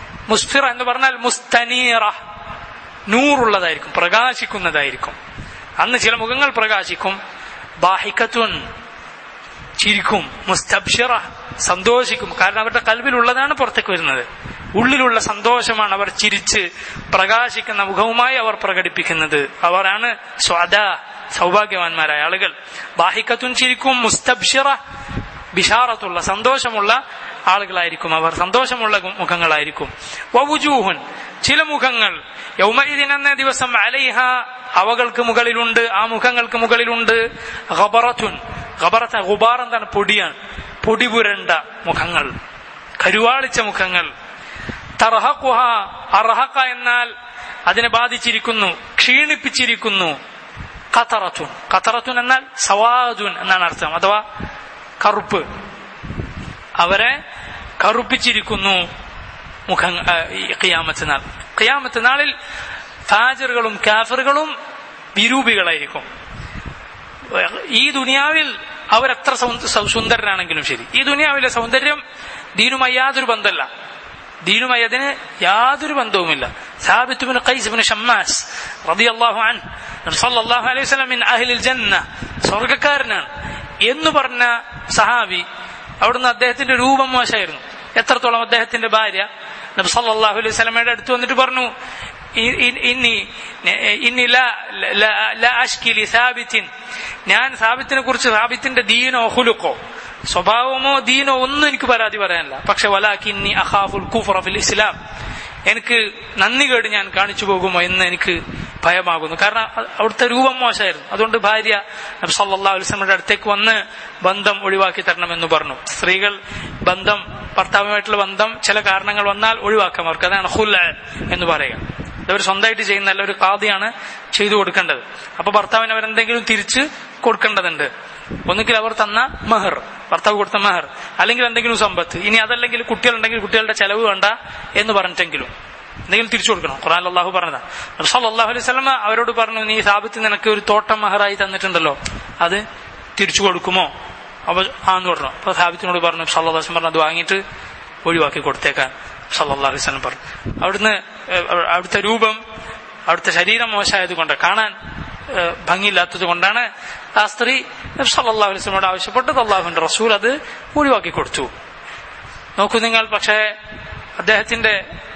മുസ്ഫിറ എന്ന് പറഞ്ഞാൽ മുസ്തനീറ നൂറുള്ളതായിരിക്കും പ്രകാശിക്കുന്നതായിരിക്കും അന്ന് ചില മുഖങ്ങൾ പ്രകാശിക്കും ബാഹിക്കത്തുൻ ചിരിക്കും മുസ്തബ്ഷിറ സന്തോഷിക്കും കാരണം അവരുടെ കൽവിലുള്ളതാണ് പുറത്തേക്ക് വരുന്നത് ഉള്ളിലുള്ള സന്തോഷമാണ് അവർ ചിരിച്ച് പ്രകാശിക്കുന്ന മുഖവുമായി അവർ പ്രകടിപ്പിക്കുന്നത് അവരാണ് സ്വാദ സൗഭാഗ്യവാന്മാരായ ആളുകൾ ബാഹിക്കത്തുൻ ചിരിക്കും മുസ്തബ്ഷിറ ബിഷാറത്തുള്ള സന്തോഷമുള്ള ആളുകളായിരിക്കും അവർ സന്തോഷമുള്ള മുഖങ്ങളായിരിക്കും വവുജൂഹുൻ ചില മുഖങ്ങൾ യൗമഇദിൻ എന്ന ദിവസം അലൈഹ അവകൾക്ക് മുകളിലുണ്ട് ആ മുഖങ്ങൾക്ക് മുകളിലുണ്ട് ഖബറത്തുൻ ഖബറത്ത ഗുബാർ എന്താണ് പൊടിയാണ് പൊടി പുരണ്ട മുഖങ്ങൾ കരുവാളിച്ച മുഖങ്ങൾ തർഹഖുഹ അർഹഖ എന്നാൽ അതിനെ ബാധിച്ചിരിക്കുന്നു ക്ഷീണിപ്പിച്ചിരിക്കുന്നു ഖത്തറത്തുൻ ഖത്തറത്തുൻ എന്നാൽ സവാദുൻ എന്നാണ് അർത്ഥം അഥവാ കറുപ്പ് അവരെ കറുപ്പിച്ചിരിക്കുന്നു മുഖം ഖിയാമത്ത് നാൾ ഖിയാമത്ത് നാളിൽ ഫാജറുകളും കാഫറുകളും വിരൂപികളായിരിക്കും ഈ ദുനിയാവിൽ അവരെത്ര സുന്ദരനാണെങ്കിലും ശരി ഈ ദുനിയാവിലെ സൗന്ദര്യം ദീനുമായി യാതൊരു ബന്ധമല്ല ദീനുമായി അതിന് യാതൊരു ബന്ധവുമില്ല സാബിത്തുബിൻ ഖൈസ് ഷമ്മാസ് റളിയല്ലാഹു അൻ സല്ലല്ലാഹു അലൈഹി വസല്ലം മിൻ അഹ്ലിൽ ജന്ന സ്വർഗ്ഗക്കാരനാണ് എന്ന് പറഞ്ഞ സഹാബി അവിടുന്ന് അദ്ദേഹത്തിന്റെ രൂപം മോശമായിരുന്നു എത്രത്തോളം അദ്ദേഹത്തിന്റെ ഭാര്യ നബി സല്ലല്ലാഹു അലൈഹി വസല്ലമയുടെ അടുത്ത് വന്നിട്ട് പറഞ്ഞു ഇന്നി ഇന്നി അഷ്കിലി സാബിത്തിൻ ഞാൻ സാബിത്തിനെ കുറിച്ച് സാബിത്തിന്റെ ദീനോ ഹുലുക്കോ സ്വഭാവമോ ദീനോ ഒന്നും എനിക്ക് പരാതി പറയാനില്ല പക്ഷെ വലാക്കിന്നി അഹാഫുൽ കുഫറ ഫിൽ ഇസ്ലാം എനിക്ക് നന്ദി കേട് ഞാൻ കാണിച്ചു പോകുമോ എന്ന് എനിക്ക് ഭയമാകുന്നു കാരണം അവിടുത്തെ രൂപം മോശമായിരുന്നു അതുകൊണ്ട് ഭാര്യ നബി സല്ലല്ലാഹു അലൈഹി വസല്ലമയുടെ അടുത്തേക്ക് വന്ന് ബന്ധം ഒഴിവാക്കി തരണമെന്ന് പറഞ്ഞു സ്ത്രീകൾ ബന്ധം ഭർത്താവുമായിട്ടുള്ള ബന്ധം ചില കാരണങ്ങൾ വന്നാൽ ഒഴിവാക്കാം അവർക്ക് അതാണ് ഹുല്ല എന്ന് പറയുക ഇവർ സ്വന്തമായിട്ട് ചെയ്യുന്നല്ല ഒരു കാതിയാണ് ചെയ്തു കൊടുക്കേണ്ടത് അപ്പൊ ഭർത്താവിന് അവരെന്തെങ്കിലും തിരിച്ച് കൊടുക്കേണ്ടതുണ്ട് ഒന്നുകിൽ അവർ തന്ന മെഹർ ഭർത്താവ് കൊടുത്ത മെഹർ അല്ലെങ്കിൽ എന്തെങ്കിലും സമ്പത്ത് ഇനി അതല്ലെങ്കിൽ കുട്ടികളുണ്ടെങ്കിൽ കുട്ടികളുടെ ചെലവ് വേണ്ട എന്ന് പറഞ്ഞിട്ടെങ്കിലും എന്തെങ്കിലും തിരിച്ചു കൊടുക്കണം ഖുറാൻ അള്ളാഹു പറഞ്ഞതാ അള്ളാഹു അലൈഹി സ്വലമ അവരോട് പറഞ്ഞു നീ സാബിത്ത് നിനക്ക് ഒരു തോട്ടം മെഹറായി തന്നിട്ടുണ്ടല്ലോ അത് തിരിച്ചു കൊടുക്കുമോ അപ്പൊ ആന്ന് പറഞ്ഞു അപ്പൊ സാബിത്തിനോട് പറഞ്ഞു സല്ലാസ് പറഞ്ഞു അത് വാങ്ങിയിട്ട് ഒഴിവാക്കി കൊടുത്തേക്കാൻ സല്ലാ അലൈഹി സ്വലം പറഞ്ഞു അവിടുന്ന് അവിടുത്തെ രൂപം അവിടുത്തെ ശരീരം മോശമായത് കൊണ്ട് കാണാൻ ഭംഗിയില്ലാത്തത് കൊണ്ടാണ് ആ സ്ത്രീ സല്ലാ അലൈഹിനോട് ആവശ്യപ്പെട്ടത് അള്ളാഹുവിന്റെ റസൂൽ അത് ഒഴിവാക്കി കൊടുത്തു നോക്കൂ നിങ്ങൾ പക്ഷേ അദ്ദേഹത്തിന്റെ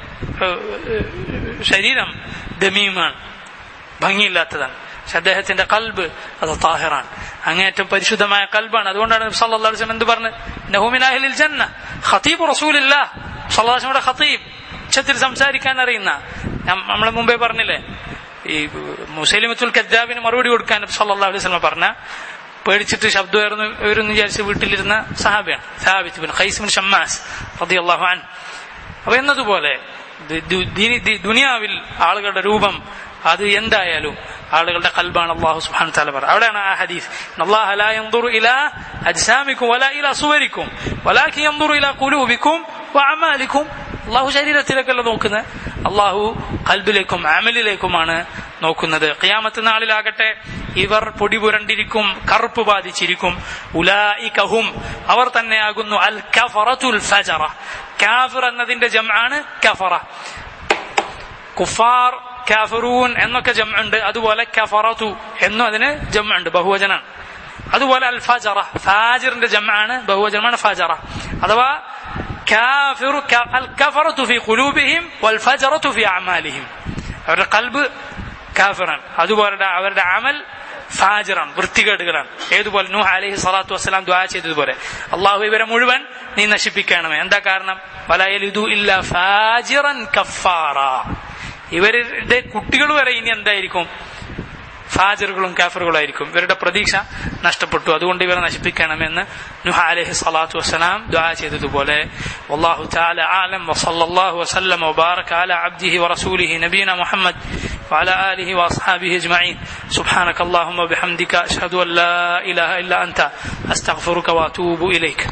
ശരീരം ദമീമാണ് ഭംഗിയില്ലാത്തതാണ് പക്ഷെ അദ്ദേഹത്തിന്റെ കൽബ് അത് താഹിറാണ് അങ്ങേറ്റം പരിശുദ്ധമായ കൽബാണ് അതുകൊണ്ടാണ് സല്ലല്ലാഹു അലൈഹി വസല്ലം എന്ത് പറഞ്ഞത് നഹുമിനാഹിലിൽ ജന്ന ഖതീബ് റസൂലില്ല സല്ലല്ലാഹുടെ ഖതീബ് ഉച്ചത്തിൽ സംസാരിക്കാൻ അറിയുന്ന നമ്മളെ മുമ്പേ പറഞ്ഞില്ലേ ഈ മുസൈലിമത്തുൽ കദ്ദാബിന് മറുപടി കൊടുക്കാൻ സല്ലല്ലാഹു അലൈഹി വസല്ലം പറഞ്ഞ പേടിച്ചിട്ട് ശബ്ദം ഉയർന്നു ഉയർന്നു വിചാരിച്ച് വീട്ടിലിരുന്ന സഹാബിയാണ് Thabit bin Qais bin Shammas റളിയല്ലാഹു അൻ അപ്പൊ എന്നതുപോലെ ദുനിയാവിൽ ആളുകളുടെ രൂപം അത് എന്തായാലും ആളുകളുടെ കൽബാണ് അള്ളാഹു സുഹാൻ താല പറ അവിടെയാണ് ആ ഹദീസ് അള്ളാഹു ലാ യൻദുറു ഇലാ അജ്സാമിക്കും വലാ ഇലാ സുവരിക്കും വലാക്കി യൻദുറു ഇലാ ഖുലൂബിക്കും വഅമാലിക്കും അള്ളാഹു ശരീരത്തിലേക്കല്ല നോക്കുന്നത് അള്ളാഹു കൽബിലേക്കും അമലിലേക്കുമാണ് നോക്കുന്നത് ഖിയാമത്ത് നാളിലാകട്ടെ ഇവർ പൊടി പുരണ്ടിരിക്കും കറുപ്പ് ബാധിച്ചിരിക്കും ഉലായിക്കഹും അവർ തന്നെയാകുന്നു അൽ കഫറത്തുൽ ഫജറ കാഫിർ എന്നതിന്റെ ജംആണ് കഫറ കുഫാർ കാഫറൂൻ എന്നൊക്കെ ജംഉണ്ട് അതുപോലെ കഫറതു എന്നും അതിന് ജംഉണ്ട് ബഹുവചനാണ് അതുപോലെ അൽ ഫജറ ഫാജിറിന്റെ ജംആണ് ബഹുവചനമാണ് ഫജറ അഥവാ കാഫിറു അൽ കഫറതു ഫി ഖുലൂബിഹിം വൽ ഫജറതു ഫി അമാലിഹിം അവരുടെ കൽബ് കാഫിറാണ് അതുപോലെ അവരുടെ അമൽ ഫാജിറാണ് വൃത്തികേടുകളാണ് ഏതുപോലെ നൂഹ് അലഹി സ്വലാത്തു വസ്സലാം ദ്വാ ചെയ്തതുപോലെ അള്ളാഹു ഇവരെ മുഴുവൻ നീ നശിപ്പിക്കണമേ എന്താ കാരണം വലയലിദു ഇല്ല ഫാജിറൻ കഫാറ ഇവരുടെ കുട്ടികൾ വരെ ഇനി എന്തായിരിക്കും ഫാജറുകളും കാഫറുകളായിരിക്കും ഇവരുടെ പ്രതീക്ഷ നഷ്ടപ്പെട്ടു അതുകൊണ്ട് ഇവരെ നശിപ്പിക്കണമെന്ന് നുഹ അലൈഹി സ്വലാത്തു വസ്സലാം ദുആ ചെയ്തതുപോലെ والله تعالى أعلم وصلى الله وسلم وبارك على عبده ورسوله نبينا محمد وعلى آله وأصحابه أجمعين سبحانك اللهم وبحمدك أشهد أن لا إله إلا أنت أستغفرك وأتوب إليك